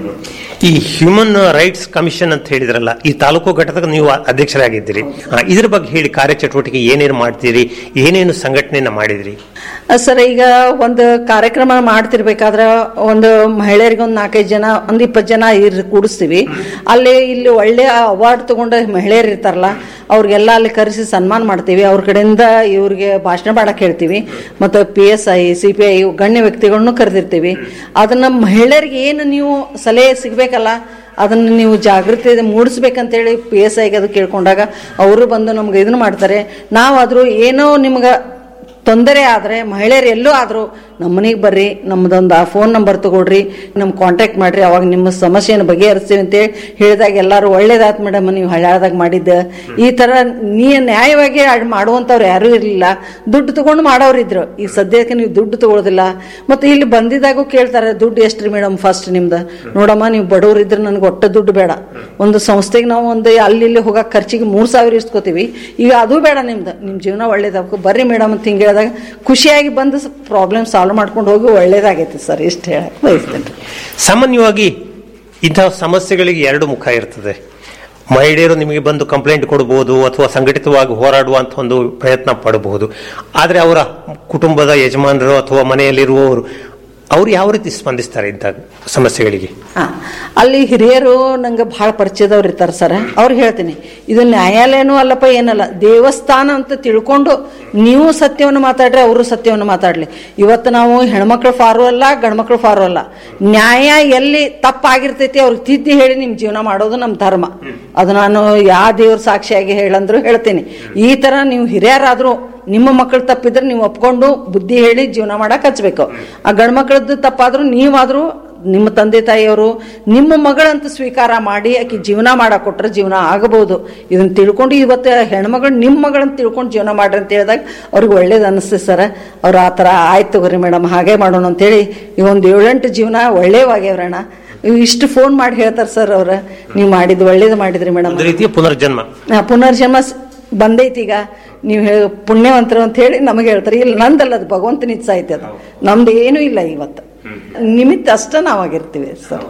ಈ ಹ್ಯೂಮನ್ ರೈಟ್ಸ್ ಕಮಿಷನ್ ಅಂತ ಹೇಳಿದ್ರಲ್ಲ ಈ ತಾಲೂಕು ಘಟಕದ ನೀವು ಅಧ್ಯಕ್ಷರಾಗಿದ್ದೀರಿ ಆ, ಇದ್ರ ಬಗ್ಗೆ ಹೇಳಿ ಕಾರ್ಯಚಟುವಟಿಕೆ ಏನೇನು ಮಾಡ್ತೀರಿ ಏನೇನು ಸಂಘಟನೆಯನ್ನ ಮಾಡಿದ್ರಿ ಸರ್ ಈಗ ಒಂದು ಕಾರ್ಯಕ್ರಮ ಮಾಡ್ತಿರ್ಬೇಕಾದ್ರೆ ಒಂದು ಮಹಿಳೆಯರಿಗೆ ಒಂದು ನಾಲ್ಕೈದು ಜನ ಒಂದು ಇಪ್ಪತ್ತು ಜನ ಇರ್ ಕೂಡಿಸ್ತೀವಿ ಅಲ್ಲಿ ಇಲ್ಲಿ ಒಳ್ಳೆ ಅವಾರ್ಡ್ ತಗೊಂಡ ಮಹಿಳೆಯರು ಇರ್ತಾರಲ್ಲ ಅವ್ರಿಗೆಲ್ಲ ಅಲ್ಲಿ ಕರೆಸಿ ಸನ್ಮಾನ ಮಾಡ್ತೀವಿ ಅವ್ರ ಕಡೆಯಿಂದ ಇವ್ರಿಗೆ ಭಾಷಣ ಮಾಡಕ್ ಹೇಳ್ತೀವಿ ಮತ್ತು P S I C P I ಗಣ್ಯ ವ್ಯಕ್ತಿಗಳನ್ನು ಕರೆದಿರ್ತೀವಿ ಅದನ್ನ ಮಹಿಳೆಯರಿಗೆ ಏನು ನೀವು ಸಲಹೆ ಸಿಗ್ಬೇಕಲ್ಲ ಅದನ್ನ ನೀವು ಜಾಗೃತಿ ಮೂಡಿಸ್ಬೇಕಂತೇಳಿ ಪಿ ಎಸ್ ಐಗೆ ಅದು ಕೇಳ್ಕೊಂಡಾಗ ಅವರು ಬಂದು ನಮ್ಗೆ ಇದನ್ನ ಮಾಡ್ತಾರೆ ನಾವಾದ್ರೂ ಏನೋ ನಿಮ್ಗೆ ತೊಂದರೆ ಆದರೆ ಮಹಿಳೆಯರು ಎಲ್ಲೂ ಆದರೂ ನಮ್ಮ ಮನೆಗೆ ಬರ್ರಿ ನಮ್ದೊಂದು ಆ ಫೋನ್ ನಂಬರ್ ತಗೊಳ್ರಿ ನಮ್ಗೆ ಕಾಂಟ್ಯಾಕ್ಟ್ ಮಾಡ್ರಿ ಅವಾಗ ನಿಮ್ಮ ಸಮಸ್ಯೆಯನ್ನು ಬಗೆಹರಿಸ್ತೀವಿ ಅಂತೇಳಿ ಹೇಳಿದಾಗ ಎಲ್ಲರೂ ಒಳ್ಳೇದಾತ್ ಮೇಡಮ್ ನೀವು ಹಳ್ಯಾಳದಾಗ ಮಾಡಿದ್ದ ಈ ಥರ ನೀ ನ್ಯಾಯವಾಗಿ ಅಡ್ ಮಾಡುವಂಥವ್ರು ಯಾರೂ ಇರಲಿಲ್ಲ ದುಡ್ಡು ತಗೊಂಡು ಮಾಡೋರಿದ್ರು ಈಗ ಸದ್ಯಕ್ಕೆ ನೀವು ದುಡ್ಡು ತಗೊಳ್ಳೋದಿಲ್ಲ ಮತ್ತು ಇಲ್ಲಿ ಬಂದಿದ್ದಾಗೂ ಕೇಳ್ತಾರೆ ದುಡ್ಡು ಎಷ್ಟು ರೀ ಮೇಡಮ್ ಫಸ್ಟ್ ನಿಮ್ದು ನೋಡಮ್ಮ ನೀವು ಬಡವ್ರು ಇದ್ರೆ ನನಗೆ ಒಟ್ಟು ದುಡ್ಡು ಬೇಡ ಒಂದು ಸಂಸ್ಥೆಗೆ ನಾವು ಒಂದು ಅಲ್ಲಿ ಇಲ್ಲಿ ಹೋಗಕ್ಕೆ ಖರ್ಚಿಗೆ ಮೂರು ಸಾವಿರ ಇಸ್ಕೋತೀವಿ ಈಗ ಅದು ಬೇಡ ನಿಮ್ದು ನಿಮ್ಮ ಜೀವನ ಒಳ್ಳೇದಾಗಬೇಕು ಬರ್ರಿ ಮೇಡಮ್ ಅಂತ ಹಿಂಗೆ ಹೇಳಿದಾಗ ಖುಷಿಯಾಗಿ ಬಂದು ಪ್ರಾಬ್ಲಮ್ ಸಾಲ್ವ್ ಮಾಡ್ಕೊಂಡು ಹೋಗಿ ಒಳ್ಳೇದಾಗೈತಿ ಸರ್ ಇಷ್ಟು ಹೇಳಕ್ ಬಯಸ್ತೇನೆ ಸಾಮಾನ್ಯವಾಗಿ ಇಂತಹ ಸಮಸ್ಯೆಗಳಿಗೆ ಎರಡು ಮುಖ ಇರ್ತದೆ ಮಹಿಳೆಯರು ನಿಮಗೆ ಬಂದು ಕಂಪ್ಲೇಂಟ್ ಕೊಡಬಹುದು ಅಥವಾ ಸಂಘಟಿತವಾಗಿ ಹೋರಾಡುವಂತ ಒಂದು ಪ್ರಯತ್ನ ಪಡಬಹುದು ಆದರೆ ಅವರ ಕುಟುಂಬದ ಯಜಮಾನರು ಅಥವಾ ಮನೆಯಲ್ಲಿರುವವರು ಅವರು ಯಾವ ರೀತಿ ಸ್ಪಂದಿಸ್ತಾರೆ ಇಂಥ ಸಮಸ್ಯೆಗಳಿಗೆ ಹಾ ಅಲ್ಲಿ ಹಿರಿಯರು ನಂಗೆ ಬಹಳ ಪರಿಚಯದವ್ರು ಇರ್ತಾರೆ ಸರ್ ಅವ್ರು ಹೇಳ್ತೀನಿ ಇದು ನ್ಯಾಯಾಲಯನೂ ಅಲ್ಲಪ್ಪ ಏನಲ್ಲ ದೇವಸ್ಥಾನ ಅಂತ ತಿಳ್ಕೊಂಡು ನೀವು ಸತ್ಯವನ್ನು ಮಾತಾಡ್ರಿ ಅವರು ಸತ್ಯವನ್ನು ಮಾತಾಡ್ಲಿ ಇವತ್ತು ನಾವು ಹೆಣ್ಮಕ್ಳು ಫಾರು ಅಲ್ಲ ಗಂಡ್ಮಕ್ಳು ಫಾರು ಅಲ್ಲ ನ್ಯಾಯ ಎಲ್ಲಿ ತಪ್ಪಾಗಿರ್ತೈತಿ ಅವ್ರಿಗೆ ತಿದ್ದಿ ಹೇಳಿ ನಿಮ್ ಜೀವನ ಮಾಡೋದು ನಮ್ಮ ಧರ್ಮ ಅದು ನಾನು ಯಾವ ದೇವ್ರ ಸಾಕ್ಷಿಯಾಗಿ ಹೇಳಂದ್ರು ಹೇಳ್ತೀನಿ ಈ ತರ ನೀವು ಹಿರಿಯರಾದ್ರೂ ನಿಮ್ಮ ಮಕ್ಕಳು ತಪ್ಪಿದ್ರೆ ನೀವು ಒಪ್ಕೊಂಡು ಬುದ್ಧಿ ಹೇಳಿ ಜೀವನ ಮಾಡಕ್ ಹಚ್ಬೇಕು ಆ ಗಂಡ್ ಮಕ್ಕಳದ್ದು ತಪ್ಪಾದ್ರೂ ನೀವಾದ್ರೂ ನಿಮ್ಮ ತಂದೆ ತಾಯಿಯವರು ನಿಮ್ಮ ಮಗಳಂತ ಸ್ವೀಕಾರ ಮಾಡಿ ಆಕಿ ಜೀವನ ಮಾಡಕ್ ಕೊಟ್ರೆ ಜೀವನ ಆಗಬಹುದು ಇದನ್ನ ತಿಳ್ಕೊಂಡು ಇವತ್ತು ಹೆಣ್ಮಗಳು ನಿಮ್ಮ ಮಗಳಂತ ತಿಳ್ಕೊಂಡು ಜೀವನ ಮಾಡ್ರಿ ಅಂತ ಹೇಳಿದಾಗ ಅವ್ರಿಗೆ ಒಳ್ಳೇದು ಅನಿಸ್ತದೆ ಸರ್ ಅವ್ರು ಆ ಥರ ಆಯ್ತು ತಗೋರಿ ಮೇಡಮ್ ಹಾಗೆ ಮಾಡೋಣ ಅಂತೇಳಿ ಈ ಒಂದು ಏಳೆಂಟು ಜೀವನ ಒಳ್ಳೇವಾಗ್ಯವ್ರಣ್ಣ ಇಷ್ಟು ಫೋನ್ ಮಾಡಿ ಹೇಳ್ತಾರೆ ಸರ್ ಅವ್ರ ನೀವು ಮಾಡಿದ್ದು ಒಳ್ಳೇದು ಮಾಡಿದ್ರಿ ಮೇಡಮ್ ಒಂದು ರೀತಿಯ ಪುನರ್ಜನ್ಮ ಆ, ಪುನರ್ಜನ್ಮ ಸ್- ಬಂದೈತಿ ಈಗ ನೀವು ಹೇ- ಪುಣ್ಯವಂತರು ಅಂತ ಹೇಳಿ ನಮಗೆ ಹೇಳ್ತಾರೆ ಇಲ್ಲ ನಂದಲ್ಲ ಅದು ಭಗವಂತನ ಇಚ್ಛೆ ಐತೆ ಅದು ನಮ್ದು ಏನೂ ಇಲ್ಲ ಇವತ್ತು ನಿಮಿತ್ತ ಅಷ್ಟ ನಾವಾಗಿರ್ತೀವಿ ಸರ್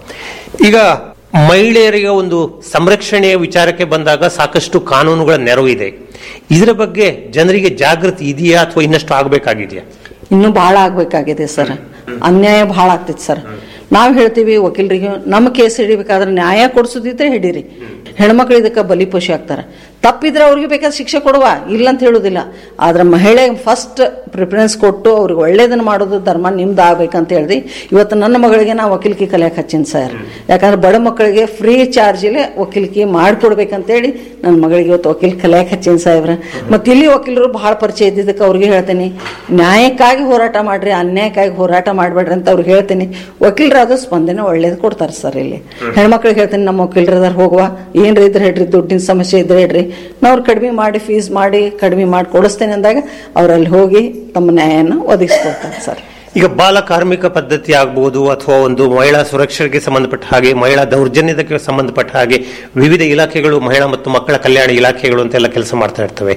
ಈಗ ಮಹಿಳೆಯರಿಗೆ ಒಂದು ಸಂರಕ್ಷಣೆಯ ವಿಚಾರಕ್ಕೆ ಬಂದಾಗ ಸಾಕಷ್ಟು ಕಾನೂನುಗಳ ನೆರವು ಇದೆ ಇದರ ಬಗ್ಗೆ ಜನರಿಗೆ ಜಾಗೃತಿ ಇದೆಯಾ ಅಥವಾ ಇನ್ನಷ್ಟು ಆಗಬೇಕಾಗಿದೆಯಾ ಇನ್ನೂ ಬಹಳ ಆಗ್ಬೇಕಾಗಿದೆ ಸರ್ ಅನ್ಯಾಯ ಬಹಳ ಆಗ್ತೈತಿ ಸರ್ ನಾವು ಹೇಳ್ತೀವಿ ವಕೀಲರಿಗೆ ನಮ್ಮ ಕೇಸ್ ಹಿಡಿಬೇಕಾದ್ರೆ ನ್ಯಾಯ ಕೊಡ್ಸೋದಿದ್ರೆ ಹಿಡೀರಿ ಹೆಣ್ಮಕ್ಳು ಇದಕ್ಕೆ ಬಲಿಪಶು ಆಗ್ತಾರೆ ತಪ್ಪಿದ್ರೆ ಅವ್ರಿಗೆ ಬೇಕಾದ ಶಿಕ್ಷೆ ಕೊಡುವ ಇಲ್ಲ ಅಂತ ಹೇಳುದಿಲ್ಲ ಆದ್ರೆ ಮಹಿಳೆಗೆ ಫಸ್ಟ್ ಪ್ರಿಫರೆನ್ಸ್ ಕೊಟ್ಟು ಅವ್ರಿಗೆ ಒಳ್ಳೇದನ್ನ ಮಾಡೋದು ಧರ್ಮ ನಿಮ್ದು ಆಗ್ಬೇಕಂತ ಹೇಳಿದ್ರಿ ಇವತ್ತು ನನ್ನ ಮಗಳಿಗೆ ನಾ ವಕೀಲಿಕೆ ಕಲಿಯಕ್ಕೆ ಹಚ್ಚಿನ ಸರ್ ಯಾಕಂದ್ರೆ ಬಡ ಮಕ್ಕಳಿಗೆ ಫ್ರೀ ಚಾರ್ಜಲ್ಲಿ ವಕೀಲಿಕೆ ಮಾಡ್ಕೊಡ್ಬೇಕಂತೇಳಿ ನನ್ನ ಮಗಳಿಗೆ ಇವತ್ತು ವಕೀಲ್ ಕಲಿಯಕ್ಕೆ ಹಚ್ಚಿನ ಸಾಹೇಬ್ರ ಮತ್ತೆ ಇಲ್ಲಿ ವಕೀಲರು ಬಹಳ ಪರಿಚಯ ಇದ್ದಿದ್ದಕ್ಕೆ ಅವ್ರಿಗೆ ಹೇಳ್ತೀನಿ ನ್ಯಾಯಕ್ಕಾಗಿ ಹೋರಾಟ ಮಾಡ್ರಿ ಅನ್ಯಾಯಕ್ಕಾಗಿ ಹೋರಾಟ ಮಾಡಬೇಡ್ರಿ ಅಂತ ಅವ್ರಿಗೆ ಹೇಳ್ತೀನಿ ವಕೀಲರಾದ ಸ್ಪಂದನೆ ಒಳ್ಳೇದು ಕೊಡ್ತಾರೆ ಸರ್ ಇಲ್ಲಿ ಹೆಣ್ಮಕ್ಳಿಗೆ ಹೇಳ್ತೀನಿ ನಮ್ಮ ವಕೀಲರದಾರ ಹೋಗುವ ಏನ್ರಿ ಇದ್ರೆ ಹೇಳ್ರಿ ದುಡ್ಡಿನ ಸಮಸ್ಯೆ ಇದ್ರೆ ಹೇಳ್ರಿ ನಾವು ಕಡಿಮೆ ಮಾಡಿ ಫೀಸ್ ಮಾಡಿ ಕಡಿಮೆ ಮಾಡಿ ಕೊಡಿಸ್ತೇನೆ ಅಂದಾಗ ಅವರಲ್ಲಿ ಹೋಗಿ ತಮ್ಮ ನ್ಯಾಯನ ಒದಗಿಸ್ಕೊಡ್ತಾರೆ ಸರ್ ಈಗ ಬಾಲ ಕಾರ್ಮಿಕ ಪದ್ಧತಿ ಆಗ್ಬಹುದು ಅಥವಾ ಒಂದು ಮಹಿಳಾ ಸುರಕ್ಷತೆಗೆ ಸಂಬಂಧಪಟ್ಟ ಹಾಗೆ ಮಹಿಳಾ ದೌರ್ಜನ್ಯಕ್ಕೆ ಸಂಬಂಧಪಟ್ಟ ಹಾಗೆ ವಿವಿಧ ಇಲಾಖೆಗಳು ಮಹಿಳಾ ಮತ್ತು ಮಕ್ಕಳ ಕಲ್ಯಾಣ ಇಲಾಖೆಗಳು ಅಂತೆಲ್ಲ ಕೆಲಸ ಮಾಡ್ತಾ ಇರ್ತವೆ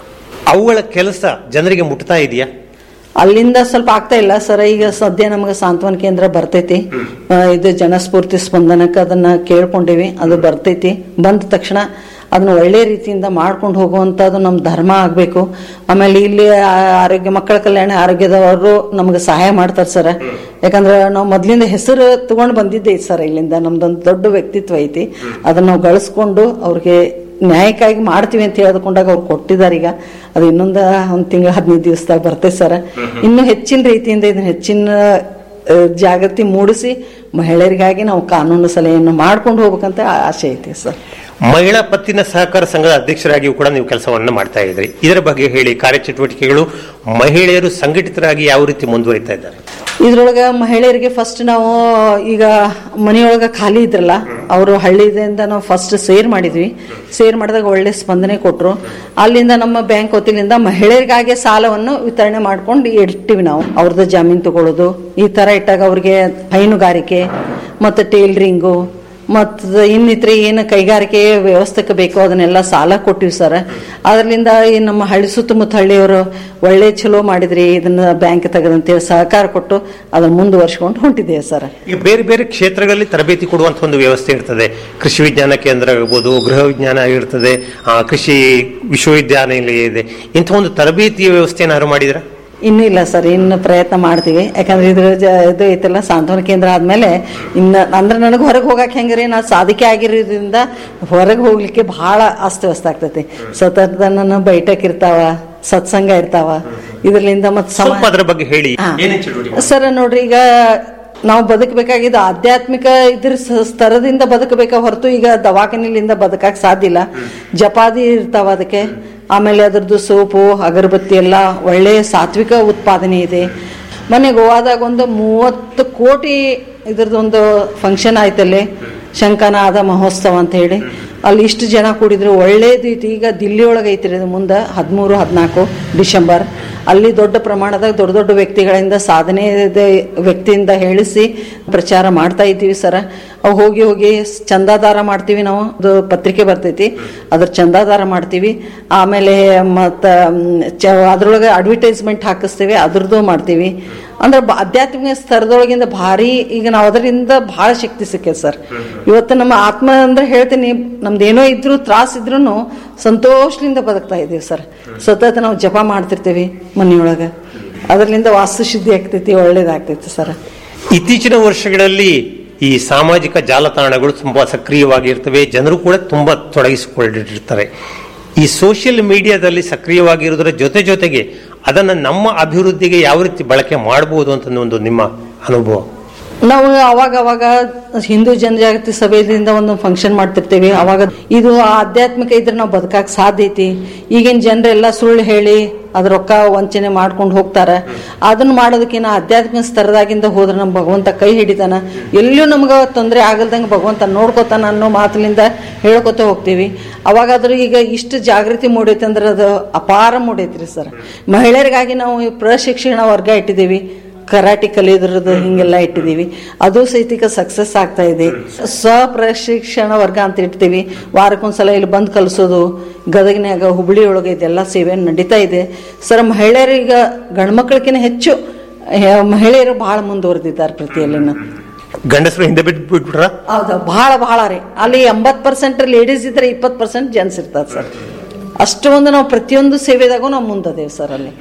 ಅವುಗಳ ಕೆಲಸ ಜನರಿಗೆ ಮುಟ್ತಾ ಇದೆಯಾ ಅಲ್ಲಿಂದ ಸ್ವಲ್ಪ ಆಗ್ತಾ ಇಲ್ಲ ಸರ್ ಈಗ ಸದ್ಯ ನಮಗೆ ಸಾಂತ್ವನ ಕೇಂದ್ರ ಬರ್ತೈತಿ ಆ, ಇದು ಜನಸ್ಫೂರ್ತಿ ಸ್ಪಂದನಕ್ಕೆ ಅದನ್ನ ಕೇಳ್ಕೊಂಡಿವಿ ಅದು ಬರ್ತೈತಿ ಬಂದ ತಕ್ಷಣ ಅದನ್ನ ಒಳ್ಳೆ ರೀತಿಯಿಂದ ಮಾಡ್ಕೊಂಡು ಹೋಗುವಂಥದ್ದು ನಮ್ಮ ಧರ್ಮ ಆಗಬೇಕು ಆಮೇಲೆ ಇಲ್ಲಿ ಆ- ಆರೋಗ್ಯ ಮಕ್ಕಳ ಕಲ್ಯಾಣ ಆರೋಗ್ಯದವರು ನಮಗೆ ಸಹಾಯ ಮಾಡ್ತಾರೆ ಸರ್ ಯಾಕಂದ್ರೆ ನಾವು ಮೊದ್ಲಿಂದ ಹೆಸರು ತಗೊಂಡು ಬಂದಿದ್ದೆ ಸರ್ ಇಲ್ಲಿಂದ ನಮ್ದೊಂದು ದೊಡ್ಡ ವ್ಯಕ್ತಿತ್ವ ಐತಿ ಅದನ್ನ ನಾವು ಗಳಿಸ್ಕೊಂಡು ಅವ್ರಿಗೆ ನ್ಯಾಯಕ್ಕಾಗಿ ಮಾಡ್ತೀವಿ ಅಂತ ಹೇಳ್ಕೊಂಡಾಗ ಅವ್ರು ಕೊಟ್ಟಿದ್ದಾರೆ ಈಗ ಅದು ಇನ್ನೊಂದು ಒಂದು ತಿಂಗಳ ಹದಿನೈದು ದಿವಸದಾಗ ಬರ್ತೈತೆ ಸರ್ ಇನ್ನು ಹೆಚ್ಚಿನ ರೀತಿಯಿಂದ ಇದನ್ನ ಹೆಚ್ಚಿನ ಆ, ಜಾಗೃತಿ ಮೂಡಿಸಿ ಮಹಿಳೆಯರಿಗಾಗಿ ನಾವು ಕಾನೂನು ಸಲಹೆಯನ್ನು ಮಾಡ್ಕೊಂಡು ಹೋಗ್ಬೇಕಂತ ಆಸೆ ಐತಿ ಸರ್ ಮಹಿಳಾ ಪತ್ತಿನ ಸಹಕಾರ ಸಂಘದ ಅಧ್ಯಕ್ಷರಾಗಿಯೂ ಕೂಡ ನೀವು ಕೆಲಸವನ್ನ ಮಾಡ್ತಾ ಇದ್ರಿ ಇದರ ಬಗ್ಗೆ ಹೇಳಿ ಕಾರ್ಯಚಟುವಟಿಕೆಗಳು ಮಹಿಳೆಯರು ಸಂಘಟಿತರಾಗಿ ಯಾವ ರೀತಿ ಮುಂದುವರಿತಾ ಇದ್ದಾರೆ ಇದ್ರೊಳಗ ಮಹಿಳೆಯರಿಗೆ ಫಸ್ಟ್ ನಾವು ಈಗ ಮನೆಯೊಳಗ ಖಾಲಿ ಇದ್ರಲ್ಲ ಅವರು ಹಳ್ಳಿದಿಂದ ನಾವು ಫಸ್ಟ್ ಸೇರ್ ಮಾಡಿದ್ವಿ ಸೇರ್ ಮಾಡಿದಾಗ ಒಳ್ಳೆ ಸ್ಪಂದನೆ ಕೊಟ್ರು ಅಲ್ಲಿಂದ ನಮ್ಮ ಬ್ಯಾಂಕ್ ವತಿಯಿಂದ ಮಹಿಳೆಯರಿಗಾಗಿ ಸಾಲವನ್ನು ವಿತರಣೆ ಮಾಡ್ಕೊಂಡು ಇಡ್ತೀವಿ ನಾವು ಅವ್ರದ್ದು ಜಾಮೀನು ತಗೊಳ್ಳೋದು ಈ ತರ ಇಟ್ಟಾಗ ಅವ್ರಿಗೆ ಹೈನುಗಾರಿಕೆ ಮತ್ತು ಟೇಲರಿಂಗು ಮತ್ತು ಇನ್ನಿತರೆ ಏನು ಕೈಗಾರಿಕೆ ವ್ಯವಸ್ಥೆಗೆ ಬೇಕೋ ಅದನ್ನೆಲ್ಲ ಸಾಲ ಕೊಟ್ಟಿವಿ ಸರ್ ಅದರಿಂದ ಈ ನಮ್ಮ ಹಳ್ಳಿ ಸುತ್ತಮುತ್ತ ಹಳ್ಳಿಯವರು ಒಳ್ಳೆ ಚಲೋ ಮಾಡಿದ್ರಿ ಇದನ್ನ ಬ್ಯಾಂಕ್ ತೆಗೆದಂತೇಳಿ ಸಹಕಾರ ಕೊಟ್ಟು ಅದನ್ನ ಮುಂದುವರ್ಸ್ಕೊಂಡು ಹೊಂಟಿದ್ದೇವೆ ಸರ್ ಈಗ ಬೇರೆ ಬೇರೆ ಕ್ಷೇತ್ರಗಳಲ್ಲಿ ತರಬೇತಿ ಕೊಡುವಂತ ಒಂದು ವ್ಯವಸ್ಥೆ ಇರ್ತದೆ ಕೃಷಿ ವಿಜ್ಞಾನ ಕೇಂದ್ರ ಆಗ್ಬೋದು ಗೃಹ ವಿಜ್ಞಾನ ಇರ್ತದೆ ಆ, ಕೃಷಿ ವಿಶ್ವವಿದ್ಯಾನಿಲಯ ಇದೆ ಇಂಥ ಒಂದು ತರಬೇತಿಯ ವ್ಯವಸ್ಥೆ ಏನಾದ್ರು ಮಾಡಿದ್ರ ಇನ್ನೂ ಇಲ್ಲ ಸರ್ ಇನ್ನು ಪ್ರಯತ್ನ ಮಾಡ್ತೀವಿ ಯಾಕಂದ್ರೆ ಇದ್ರ ಜ- ಇದು ಐತಲ್ಲ ಸಾಂತ್ವನ ಕೇಂದ್ರ ಆದ್ಮೇಲೆ ಇನ್ನ ಅಂದ್ರೆ ನನಗೆ ಹೊರಗೆ ಹೋಗಕ್ಕೆ ಹೆಂಗ್ರಿ ನಾ ಸಾಧಿಕೆ ಆಗಿರೋದ್ರಿಂದ ಹೊರಗೆ ಹೋಗ್ಲಿಕ್ಕೆ ಬಹಳ ಅಸ್ತವ್ಯಸ್ತ ಆಗ್ತೈತಿ ಸತತ ನನ್ನ ಬೈಠಕ್ ಇರ್ತಾವ ಸತ್ಸಂಗ ಇರ್ತಾವ ಇದರಿಂದ ಮತ್ತೆ ಸಮ ಸ್ವಲ್ಪ ಅದರ ಬಗ್ಗೆ ಹೇಳಿ ಹಾ. ಏನೇನ್ ಚಟುವಟಿಕೆ ಸರ್ ನೋಡ್ರಿ ಈಗ ನಾವು ಬದುಕಬೇಕಾಗಿದ್ದು ಆಧ್ಯಾತ್ಮಿಕ ಇದ್ರ ಸ- ಸ್ತರದಿಂದ ಬದುಕಬೇಕ ಹೊರತು ಈಗ ದವಾಖಾನಿಲಿಂದ ಬದುಕಕ್ ಸಾಧ್ಯ ಇಲ್ಲ ಜಪಾದಿ ಇರ್ತಾವ ಅದಕ್ಕೆ ಆಮೇಲೆ ಅದ್ರದ್ದು ಸೋಪು ಅಗರಬತ್ತಿ ಎಲ್ಲ ಒಳ್ಳೆಯ ಸಾತ್ವಿಕ ಉತ್ಪಾದನೆ ಇದೆ ಮೊನ್ನೆ ಗೋವಾದಾಗ ಒಂದು ಮೂವತ್ತು ಕೋಟಿ ಇದ್ರದ್ದು ಒಂದು ಫಂಕ್ಷನ್ ಆಯ್ತಲ್ಲಿ ಶಂಕನಾದ ಮಹೋತ್ಸವ ಅಂತ ಹೇಳಿ ಅಲ್ಲಿ ಇಷ್ಟು ಜನ ಕೂಡಿದ್ರು ಒಳ್ಳೇದು ಐತಿ ಈಗ ದಿಲ್ಲಿ ಒಳಗೆ ಐತ್ರಿ ಇದು ಮುಂದೆ ಹದಿಮೂರು ಹದಿನಾಲ್ಕು ಡಿಸೆಂಬರ್ ಅಲ್ಲಿ ದೊಡ್ಡ ಪ್ರಮಾಣದಾಗ ದೊಡ್ಡ ದೊಡ್ಡ ವ್ಯಕ್ತಿಗಳಿಂದ ಸಾಧನೆ ವ್ಯಕ್ತಿಯಿಂದ ಹೇಳಿಸಿ ಪ್ರಚಾರ ಮಾಡ್ತಾ ಇದ್ದೀವಿ ಸರ ಅವು ಹೋಗಿ ಹೋಗಿ ಚಂದಾದಾರ ಮಾಡ್ತೀವಿ ನಾವು ಅದು ಪತ್ರಿಕೆ ಬರ್ತೈತಿ ಅದ್ರ ಚಂದಾದಾರ ಮಾಡ್ತೀವಿ ಆಮೇಲೆ ಮತ್ತು ಅದ್ರೊಳಗೆ ಅಡ್ವರ್ಟೈಸ್ಮೆಂಟ್ ಹಾಕಿಸ್ತೀವಿ ಅದ್ರದ್ದು ಮಾಡ್ತೀವಿ ಅಂದ್ರೆ ಬ- ಆಧ್ಯಾತ್ಮಿಕ ಸ್ತರದೊಳಗಿಂದ ಭಾರಿ ಈಗ ನಾವು ಅದರಿಂದ ಬಹಳ ಶಕ್ತಿ ಸಿಕ್ಕೈತೆ ಸರ್ ಇವತ್ತು ನಮ್ಮ ಆತ್ಮ ಅಂದ್ರೆ ಹೇಳ್ತೀನಿ ನಮ್ದು ಏನೋ ಇದ್ರು ತ್ರಾಸ ಇದ್ರು ಸಂತೋಷದಿಂದ ಬದುಕ್ತಾ ಇದೀವಿ ಸರ್ ಸತತ ನಾವು ಜಪ ಮಾಡ್ತಿರ್ತೀವಿ ಮನೆಯೊಳಗ ಅದರಿಂದ ವಾಸ್ತುಶುದ್ಧಿ ಆಗ್ತೈತಿ ಒಳ್ಳೇದಾಗ್ತೈತಿ ಸರ್ ಇತ್ತೀಚಿನ ವರ್ಷಗಳಲ್ಲಿ ಈ ಸಾಮಾಜಿಕ ಜಾಲತಾಣಗಳು ತುಂಬಾ ಸಕ್ರಿಯವಾಗಿರ್ತವೆ ಜನರು ಕೂಡ ತುಂಬಾ ತೊಡಗಿಸಿಕೊಂಡಿರ್ತಾರೆ ಈ ಸೋಷಿಯಲ್ ಮೀಡಿಯಾದಲ್ಲಿ ಸಕ್ರಿಯವಾಗಿರುವುದರ ಜೊತೆ ಜೊತೆಗೆ ಅದನ್ನ ನಮ್ಮ ಅಭಿವೃದ್ಧಿಗೆ ಯಾವ ರೀತಿ ಬಳಕೆ ಮಾಡಬಹುದು ಅಂತ ಒಂದು ನಿಮ್ಮ ಅನುಭವ ನಾವು ಅವಾಗ ಅವಾಗ ಹಿಂದೂ ಜನಜಾಗೃತಿ ಸಭೆಯಿಂದ ಒಂದು ಫಂಕ್ಷನ್ ಮಾಡ್ತಿರ್ತೀವಿ ಅವಾಗ ಇದು ಆಧ್ಯಾತ್ಮಿಕ ಇದ್ರೆ ನಾವು ಬದುಕಕ್ ಸಾಧ್ಯ ಐತಿ ಈಗಿನ ಜನರೆಲ್ಲ ಸುಳ್ಳು ಹೇಳಿ ಅದ್ರ ರೊಕ್ಕ ವಂಚನೆ ಮಾಡ್ಕೊಂಡು ಹೋಗ್ತಾರ ಅದನ್ನ ಮಾಡೋದಕ್ಕಿಂತ ಆಧ್ಯಾತ್ಮಿಕ ಸ್ತರದಾಗಿಂದ ಹೋದ್ರೆ ನಮ್ಮ ಭಗವಂತ ಕೈ ಹಿಡಿತಾನ ಎಲ್ಲಿಯೂ ನಮ್ಗೆ ತೊಂದರೆ ಆಗಲ್ದಂಗೆ ಭಗವಂತ ನೋಡ್ಕೋತಾನ ಅನ್ನೋ ಮಾತಿನಿಂದ ಹೇಳ್ಕೊತ ಹೋಗ್ತೀವಿ ಅವಾಗಾದ್ರೂ ಈಗ ಇಷ್ಟು ಜಾಗೃತಿ ಮೂಡೈತೆ ಅಂದ್ರೆ ಅದು ಅಪಾರ ಮೂಡೈತ್ರಿ ಸರ್ ಮಹಿಳೆಯರಿಗಾಗಿ ನಾವು ಈ ಪ್ರಶಿಕ್ಷಣ ವರ್ಗ ಇಟ್ಟಿದ್ದೀವಿ ಕರಾಟಿ ಕಲಿಯೋದ್ರದ್ದು ಹಿಂಗೆಲ್ಲ ಇಟ್ಟಿದ್ದೀವಿ ಅದು ಸಹಿತ ಸಕ್ಸಸ್ ಆಗ್ತಾ ಇದೆ ಸ್ವಪ್ರಶಿಕ್ಷಣ ವರ್ಗ ಅಂತ ಇಡ್ತೀವಿ ವಾರಕ್ಕೊಂದ್ಸಲ ಇಲ್ಲಿ ಬಂದು ಕಲಿಸೋದು ಗದಗಿನಾಗ ಹುಬ್ಳಿ ಒಳಗೆ ಇದೆಲ್ಲ ಸೇವೆ ನಡೀತಾ ಇದೆ ಸರ್ ಮಹಿಳೆಯರೀಗ ಗಂಡ್ಮಕ್ಳಕ್ಕಿಂತ ಹೆಚ್ಚು ಹೆ- ಮಹಿಳೆಯರು ಬಹಳ ಮುಂದುವರೆದಿದ್ದಾರೆ ಪ್ರತಿಯಲ್ಲಿನ ಗಂಡಸರು ಹಿಂದೆ ಬಿಟ್ಟು ಬಿಟ್ಬಿಟ್ರ ಹೌದು ಬಹಳ ಬಹಳ ರೀ ಅಲ್ಲಿ ಎಂಬತ್ ಪರ್ಸೆಂಟ್ ಲೇಡೀಸ್ ಇದ್ರೆ ಇಪ್ಪತ್ತು ಪರ್ಸೆಂಟ್ ಜೆಂಟ್ಸ್ ಇರ್ತಾರೆ ಸರ್ ಅಷ್ಟು ಒಂದು ನಾವು ಪ್ರತಿಯೊಂದು ಸೇವೆದಾಗೂ ನಾವು ಮುಂದದೇವಿ ಸರ್ ಅಲ್ಲಿ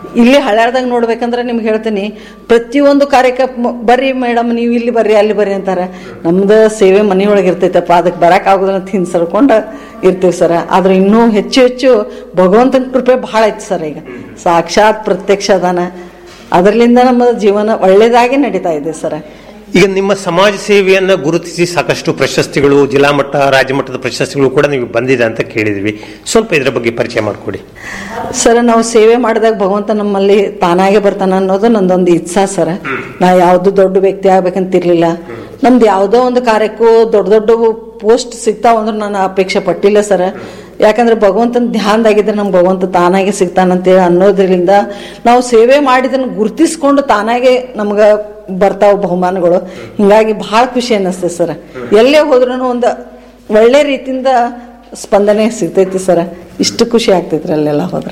ಇಲ್ಲಿ ಹಳ್ಯಾಳ್ದಾಗ ನೋಡ್ಬೇಕಂದ್ರೆ ನಿಮ್ಗೆ ಹೇಳ್ತೀನಿ ಪ್ರತಿಯೊಂದು ಕಾರ್ಯಕ್ರಮ ಬರ್ರಿ ಮೇಡಮ್ ನೀವು ಇಲ್ಲಿ ಬರ್ರಿ ಅಲ್ಲಿ ಬರ್ರಿ ಅಂತಾರೆ ನಮ್ದು ಸೇವೆ ಮನೆಯೊಳಗೆ ಇರ್ತೈತಪ್ಪ ಅದಕ್ಕೆ ಬರಕ್ ಆಗುದಿಲ್ಲ ಅಂತ ಹಿಂಸರ್ಕೊಂಡು ಇರ್ತೀವಿ ಸರ್ ಆದ್ರೆ ಇನ್ನೂ ಹೆಚ್ಚು ಹೆಚ್ಚು ಭಗವಂತನ ಕೃಪೆ ಬಹಳ ಐತಿ ಸರ್ ಈಗ ಸಾಕ್ಷಾತ್ ಪ್ರತ್ಯಕ್ಷ ಅದಾನ ಅದರಿಂದ ನಮ್ಮ ಜೀವನ ಒಳ್ಳೇದಾಗಿ ನಡೀತಾ ಇದೆ ಸರ್ ಈಗ ನಿಮ್ಮ ಸಮಾಜ ಸೇವೆಯನ್ನ ಗುರುತಿಸಿ ಸಾಕಷ್ಟು ಪ್ರಶಸ್ತಿಗಳು ಜಿಲ್ಲಾ ಮಟ್ಟ ರಾಜ್ಯ ಮಟ್ಟದ ಪ್ರಶಸ್ತಿಗಳು ಕೂಡ ನಿಮಗೆ ಬಂದಿದೆ ಅಂತ ಕೇಳಿದ್ವಿ ಸ್ವಲ್ಪ ಇದರ ಬಗ್ಗೆ ಪರಿಚಯ ಮಾಡಿಕೊಡಿ ಸರ್ ನಾವು ಸೇವೆ ಮಾಡಿದಾಗ ಭಗವಂತ ನಮ್ಮಲ್ಲಿ ತಾನಾಗೆ ಬರ್ತಾನ ಅನ್ನೋದು ನಂದೊಂದು ಇಚ್ಛಾ ಸರ್ ನಾ ಯಾವ್ದು ದೊಡ್ಡ ವ್ಯಕ್ತಿ ಆಗ್ಬೇಕಂತಿರ್ಲಿಲ್ಲ ನಮ್ದು ಯಾವ್ದೋ ಒಂದು ಕಾರ್ಯಕ್ಕೂ ದೊಡ್ಡ ದೊಡ್ಡ ಪೋಸ್ಟ್ ಸಿಗ್ತಾವ ಅಂದ್ರೆ ನಾನು ಅಪೇಕ್ಷೆ ಪಟ್ಟಿಲ್ಲ ಸರ್ ಯಾಕಂದ್ರೆ ಭಗವಂತನ ಧ್ಯಾನದಾಗಿದ್ರೆ ನಮ್ಗೆ ಭಗವಂತ ತಾನಾಗೆ ಸಿಗ್ತಾನಂತೇಳಿ ಅನ್ನೋದ್ರಿಂದ ನಾವು ಸೇವೆ ಮಾಡಿದನ್ನು ಗುರ್ತಿಸ್ಕೊಂಡು ತಾನಾಗೆ ನಮ್ಗ ಬರ್ತಾವ ಬಹುಮಾನಗಳು ಹಿಂಗಾಗಿ ಬಹಳ ಖುಷಿ ಅನ್ನಿಸ್ತದೆ ಸರ್ ಎಲ್ಲೇ ಹೋದ್ರೂ ಒಂದು ಒಳ್ಳೆ ರೀತಿಯಿಂದ ಸ್ಪಂದನೆ ಸಿಗ್ತೈತಿ ಸರ್ ಇಷ್ಟು ಖುಷಿ ಆಗ್ತೈತ್ರಿ ಅಲ್ಲೆಲ್ಲ ಹೋದ್ರೆ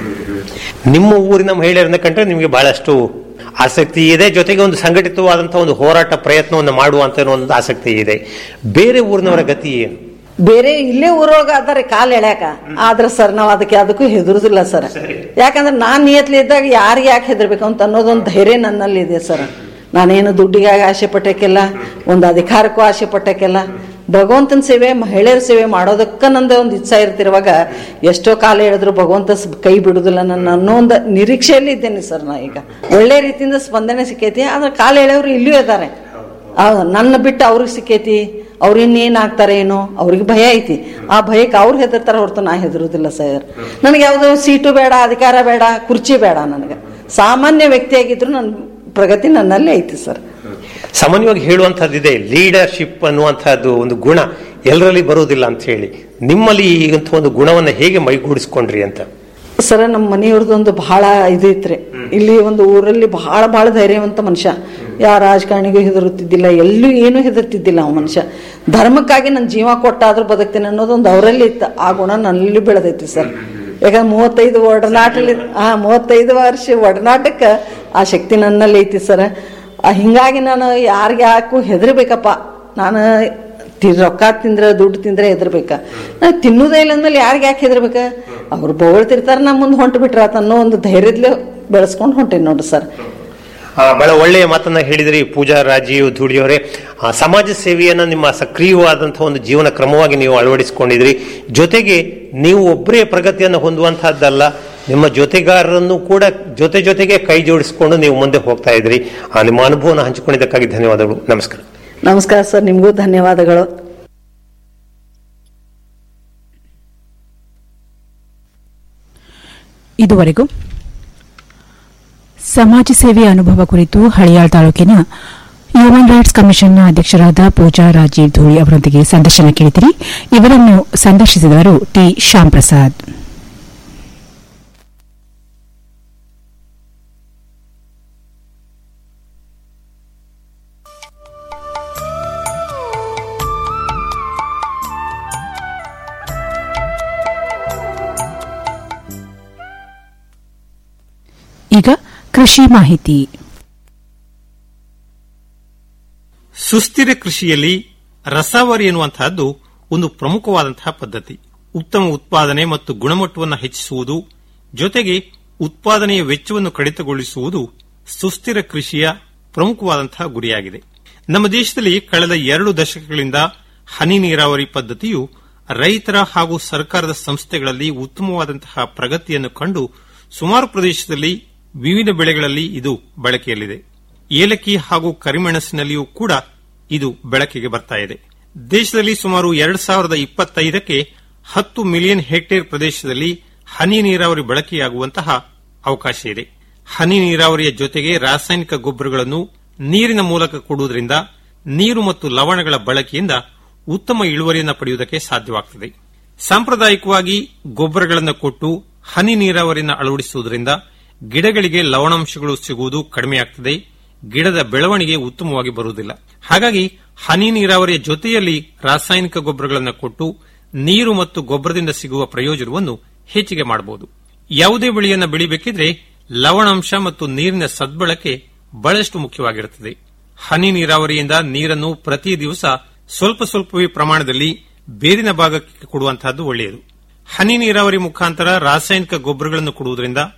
ನಿಮ್ಮ ಊರಿನ ಮಹಿಳೆಯರನ್ನ ಕಂಡ್ರೆ ನಿಮಗೆ ಬಹಳಷ್ಟು ಆಸಕ್ತಿ ಇದೆ ಜೊತೆಗೆ ಒಂದು ಸಂಘಟಿತವಾದಂತಹ ಒಂದು ಹೋರಾಟ ಪ್ರಯತ್ನವನ್ನು ಮಾಡುವಂತ ಒಂದು ಆಸಕ್ತಿ ಇದೆ ಬೇರೆ ಊರಿನವರ ಗತಿ ಏನು ಬೇರೆ ಇಲ್ಲೇ ಊರೊಳಗ ಅದಾರೆ ಕಾಲ್ ಎಳ್ಯಾಕ ಆದ್ರ ಸರ್ ನಾವ್ ಅದಕ್ಕೆ ಅದಕ್ಕೂ ಹೆದರುದಿಲ್ಲ ಸರ್ ಯಾಕಂದ್ರೆ ನಾನ್ ನಿಯತ್ಲಿ ಇದ್ದಾಗ ಯಾರಿಗೆ ಯಾಕೆ ಹೆದರ್ಬೇಕು ಅಂತ ಅನ್ನೋದೊಂದು ಧೈರ್ಯ ನನ್ನಲ್ಲಿ ಇದೆ ಸರ್ ನಾನೇನು ದುಡ್ಡಿಗಾಗಿ ಆಸೆ ಪಟ್ಟಕ್ಕೆಲ್ಲ ಒಂದು ಅಧಿಕಾರಕ್ಕೂ ಆಸೆ ಪಟ್ಟಕ್ಕೆಲ್ಲ ಭಗವಂತನ ಸೇವೆ ಮಹಿಳೆಯರ ಸೇವೆ ಮಾಡೋದಕ್ಕ ನಂದ ಒಂದು ಇಚ್ಛಾ ಇರ್ತಿರುವಾಗ ಎಷ್ಟೋ ಕಾಲ ಹೇಳಿದ್ರು ಭಗವಂತ ಸ್- ಕೈ ಬಿಡುದಿಲ್ಲ ನನ್ನ ಅನ್ನೋ ಒಂದು ನಿರೀಕ್ಷೆಯಲ್ಲಿ ಇದ್ದೇನೆ ಸರ್ ನಾ ಈಗ ಒಳ್ಳೆ ರೀತಿಯಿಂದ ಸ್ಪಂದನೆ ಸಿಕ್ಕೈತಿ ಆದ್ರೆ ಕಾಲ ಎಳೆಯವರು ಇಲ್ಲೂ ಇದ್ದಾರೆ ಆ, ನನ್ನ ಬಿಟ್ಟು ಅವ್ರಿಗೆ ಸಿಕ್ಕೈತಿ ಅವ್ರು ಇನ್ನೇನ್ ಆಗ್ತಾರೆ ಏನೋ ಅವ್ರಿಗೆ ಭಯ ಐತಿ ಆ ಭಯಕ್ಕೆ ಅವ್ರು ಹೆದರ್ತಾರ ಹೊರತು ನಾ ಹೆದರುದಿಲ್ಲ ಸರ್ ನನಗೆ ಯಾವ್ದೋ ಸೀಟು ಬೇಡ ಅಧಿಕಾರ ಬೇಡ ಕುರ್ಚಿ ಬೇಡ ನನಗೆ ಸಾಮಾನ್ಯ ವ್ಯಕ್ತಿಯಾಗಿದ್ರು ನನ್ನ ಪ್ರಗತಿ ನನ್ನಲ್ಲಿ ಐತಿ ಸರ್ ಸಾಮಾನ್ಯವಾಗಿ ಹೇಳುವಂತಹದ್ದಿದೆ ಲೀಡರ್ಶಿಪ್ ಅನ್ನುವಂತಹದ್ದು ಒಂದು ಗುಣ ಎಲ್ಲರಲ್ಲಿ ಬರುವುದಿಲ್ಲ ಅಂತ ಹೇಳಿ ನಿಮ್ಮಲ್ಲಿ ಈಗಂತ ಒಂದು ಗುಣವನ್ನ ಹೇಗೆ ಮೈಗೂಡಿಸ್ಕೊಂಡ್ರಿ ಅಂತ ಸರ ನಮ್ಮ ಮನೆಯವ್ರದ್ದೊಂದು ಬಹಳ ಇದು ಇತ್ರಿ ಇಲ್ಲಿ ಒಂದು ಊರಲ್ಲಿ ಬಹಳ ಬಹಳ ಧೈರ್ಯವಂತ ಮನುಷ್ಯ ಯಾವ ರಾಜಕಾರಣಿಗೂ ಹೆದರುತ್ತಿದ್ದಿಲ್ಲ ಎಲ್ಲೂ ಏನೂ ಹೆದರ್ತಿದ್ದಿಲ್ಲ ಅವ ಮನುಷ್ಯ ಧರ್ಮಕ್ಕಾಗಿ ನನ್ನ ಜೀವ ಕೊಟ್ಟಾದ್ರೂ ಬದುಕ್ತೇನೆ ಅನ್ನೋದೊಂದು ಅವರಲ್ಲಿ ಇತ್ತು ಆ ಗುಣ ನನ್ನಲ್ಲಿ ಬೆಳೆದೈತಿ ಸರ್ ಯಾಕಂದ್ರೆ ಮೂವತ್ತೈದು ಒಡನಾಟಲ್ಲಿ ಆ ಮೂವತ್ತೈದು ವರ್ಷ ಒಡನಾಟಕ್ಕೆ ಆ ಶಕ್ತಿ ನನ್ನಲ್ಲಿ ಐತಿ ಸರ್ ಹಿಂಗಾಗಿ ನಾನು ಯಾರಿಗೆ ಯಾಕೂ ಹೆದರ್ಬೇಕಪ್ಪ ನಾನು ತಿ- ರೊಕ್ಕ ತಿಂದ್ರೆ ದುಡ್ಡು ತಿಂದ್ರೆ ಹೆದರ್ಬೇಕ ನಾ ತಿನ್ನುದೇ ಇಲ್ಲ ಅಂದ್ಮೇಲೆ ಯಾರಿಗೆ ಯಾಕೆ ಹೆದರ್ಬೇಕ ಅವ್ರು ಬೊಗಳ್ತಿರ್ತಾರ ನಾ ಮುಂದೆ ಹೊಂಟು ಬಿಟ್ರ ಅನ್ನೋ ಒಂದು ಧೈರ್ಯದ್ಲೇ ಬೆಳೆಸ್ಕೊಂಡು ಹೊಂಟೇನಿ ನೋಡ್ರಿ ಸರ್ ಆ, ಬಹಳ ಒಳ್ಳೆಯ ಮಾತನ್ನ ಹೇಳಿದ್ರಿ ಪೂಜಾ ರಾಜೀವ್ ಧೂಳಿಯವರೇ ಆ, ಸಮಾಜ ಸೇವೆಯನ್ನ ನಿಮ್ಮ ಸಕ್ರಿಯವಾದಂತಹ ಒಂದು ಜೀವನ ಕ್ರಮವಾಗಿ ನೀವು ಅಳವಡಿಸಿಕೊಂಡಿದ್ರಿ ಜೊತೆಗೆ ನೀವು ಒಬ್ಬರೇ ಪ್ರಗತಿಯನ್ನು ಹೊಂದುವಂತಹದ್ದಲ್ಲ ನಿಮ್ಮ ಜೊತೆಗಾರರನ್ನು ಕೂಡ ಜೊತೆ ಜೊತೆಗೆ ಕೈ ಜೋಡಿಸಿಕೊಂಡು ನೀವು ಮುಂದೆ ಹೋಗ್ತಾ ಇದ್ರಿ ಆ, ನಿಮ್ಮ ಅನುಭವನ ಹಂಚಿಕೊಂಡಿದ್ದಕ್ಕಾಗಿ ಧನ್ಯವಾದಗಳು ನಮಸ್ಕಾರ ನಮಸ್ಕಾರ ಸರ್ ನಿಮಗೂ ಧನ್ಯವಾದಗಳು ಇದುವರೆಗೂ ಸಮಾಜ ಸೇವೆ ಅನುಭವ ಕುರಿತು ಹಳಿಯಾಳ್ ತಾಲೂಕಿನ ಹ್ಯೂಮನ್ ರೈಟ್ಸ್ ಕಮಿಷನ್ನ ಅಧ್ಯಕ್ಷರಾದ ಪೂಜಾ ರಾಜೀವ್ ಧೂಳಿ ಅವರೊಂದಿಗೆ ಸಂದರ್ಶನ ಕೇಳಿದಿರಿ ಇವರನ್ನು ಸಂದರ್ಶಿಸಿದವರು ಟಿ ಶ್ಯಾಮ್ ಪ್ರಸಾದ್ ಈಗ ಕೃಷಿ ಮಾಹಿತಿ ಸುಸ್ಥಿರ ಕೃಷಿಯಲ್ಲಿ ರಸಾವರಿ ಎನ್ನುವಂತಹದ್ದು ಒಂದು ಪ್ರಮುಖವಾದಂತಹ ಪದ್ಧತಿ ಉತ್ತಮ ಉತ್ಪಾದನೆ ಮತ್ತು ಗುಣಮಟ್ಟವನ್ನು ಹೆಚ್ಚಿಸುವುದು ಜೊತೆಗೆ ಉತ್ಪಾದನೆಯ ವೆಚ್ಚವನ್ನು ಕಡಿತಗೊಳಿಸುವುದು ಸುಸ್ಥಿರ ಕೃಷಿಯ ಪ್ರಮುಖವಾದಂತಹ ಗುರಿಯಾಗಿದೆ ನಮ್ಮ ದೇಶದಲ್ಲಿ ಕಳೆದ ಎರಡು ದಶಕಗಳಿಂದ ಹನಿ ನೀರಾವರಿ ಪದ್ಧತಿಯು ರೈತರ ಹಾಗೂ ಸರ್ಕಾರದ ಸಂಸ್ಥೆಗಳಲ್ಲಿ ಉತ್ತಮವಾದಂತಹ ಪ್ರಗತಿಯನ್ನು ಕಂಡು ಸುಮಾರು ಪ್ರದೇಶದಲ್ಲಿ ವಿವಿಧ ಬೆಳೆಗಳಲ್ಲಿ ಇದು ಬಳಕೆಯಲ್ಲಿದೆ ಏಲಕ್ಕಿ ಹಾಗೂ ಕರಿಮೆಣಸಿನಲ್ಲಿಯೂ ಕೂಡ ಇದು ಬೆಳಕಿಗೆ ಬರ್ತಾ ಇದೆ ದೇಶದಲ್ಲಿ ಸುಮಾರು ಎರಡು ಸಾವಿರದ ಇಪ್ಪತ್ತೈದಕ್ಕೆ ಹತ್ತು ಮಿಲಿಯನ್ ಹೆಕ್ಟೇರ್ ಪ್ರದೇಶದಲ್ಲಿ ಹನಿ ನೀರಾವರಿ ಬಳಕೆಯಾಗುವಂತಹ ಅವಕಾಶ ಇದೆ ಹನಿ ನೀರಾವರಿಯ ಜೊತೆಗೆ ರಾಸಾಯನಿಕ ಗೊಬ್ಬರಗಳನ್ನು ನೀರಿನ ಮೂಲಕ ಕೊಡುವುದರಿಂದ ನೀರು ಮತ್ತು ಲವಣಗಳ ಬಳಕೆಯಿಂದ ಉತ್ತಮ ಇಳುವರಿಯನ್ನು ಪಡೆಯುವುದಕ್ಕೆ ಸಾಧ್ಯವಾಗುತ್ತದೆ ಸಾಂಪ್ರದಾಯಿಕವಾಗಿ ಗೊಬ್ಬರಗಳನ್ನು ಕೊಟ್ಟು ಹನಿ ನೀರಾವರಿಯನ್ನು ಅಳವಡಿಸುವುದರಿಂದ ಗಿಡಗಳಿಗೆ ಲವಣಾಂಶಗಳು ಸಿಗುವುದು ಕಡಿಮೆಯಾಗುತ್ತದೆ ಗಿಡದ ಬೆಳವಣಿಗೆ ಉತ್ತಮವಾಗಿ ಬರುವುದಿಲ್ಲ ಹಾಗಾಗಿ ಹನಿ ನೀರಾವರಿಯ ಜೊತೆಯಲ್ಲಿ ರಾಸಾಯನಿಕ ಗೊಬ್ಬರಗಳನ್ನು ಕೊಟ್ಟು ನೀರು ಮತ್ತು ಗೊಬ್ಬರದಿಂದ ಸಿಗುವ ಪ್ರಯೋಜನವನ್ನು ಹೆಚ್ಚಿಗೆ ಮಾಡಬಹುದು ಯಾವುದೇ ಬೆಳೆಯನ್ನು ಬೆಳಿಬೇಕಿದ್ರೆ ಲವಣಾಂಶ ಮತ್ತು ನೀರಿನ ಸದ್ಬಳಕೆ ಬಹಳಷ್ಟು ಮುಖ್ಯವಾಗಿರುತ್ತದೆ ಹನಿ ನೀರಾವರಿಯಿಂದ ನೀರನ್ನು ಪ್ರತಿ ದಿವಸ ಸ್ವಲ್ಪ ಸ್ವಲ್ಪವೇ ಪ್ರಮಾಣದಲ್ಲಿ ಬೇರಿನ ಭಾಗಕ್ಕೆ ಕೊಡುವಂತಹದ್ದು ಒಳ್ಳೆಯದು ಹನಿ ನೀರಾವರಿ ಮುಖಾಂತರ ರಾಸಾಯನಿಕ ಗೊಬ್ಬರಗಳನ್ನು ಕೊಡುವುದರಿಂದ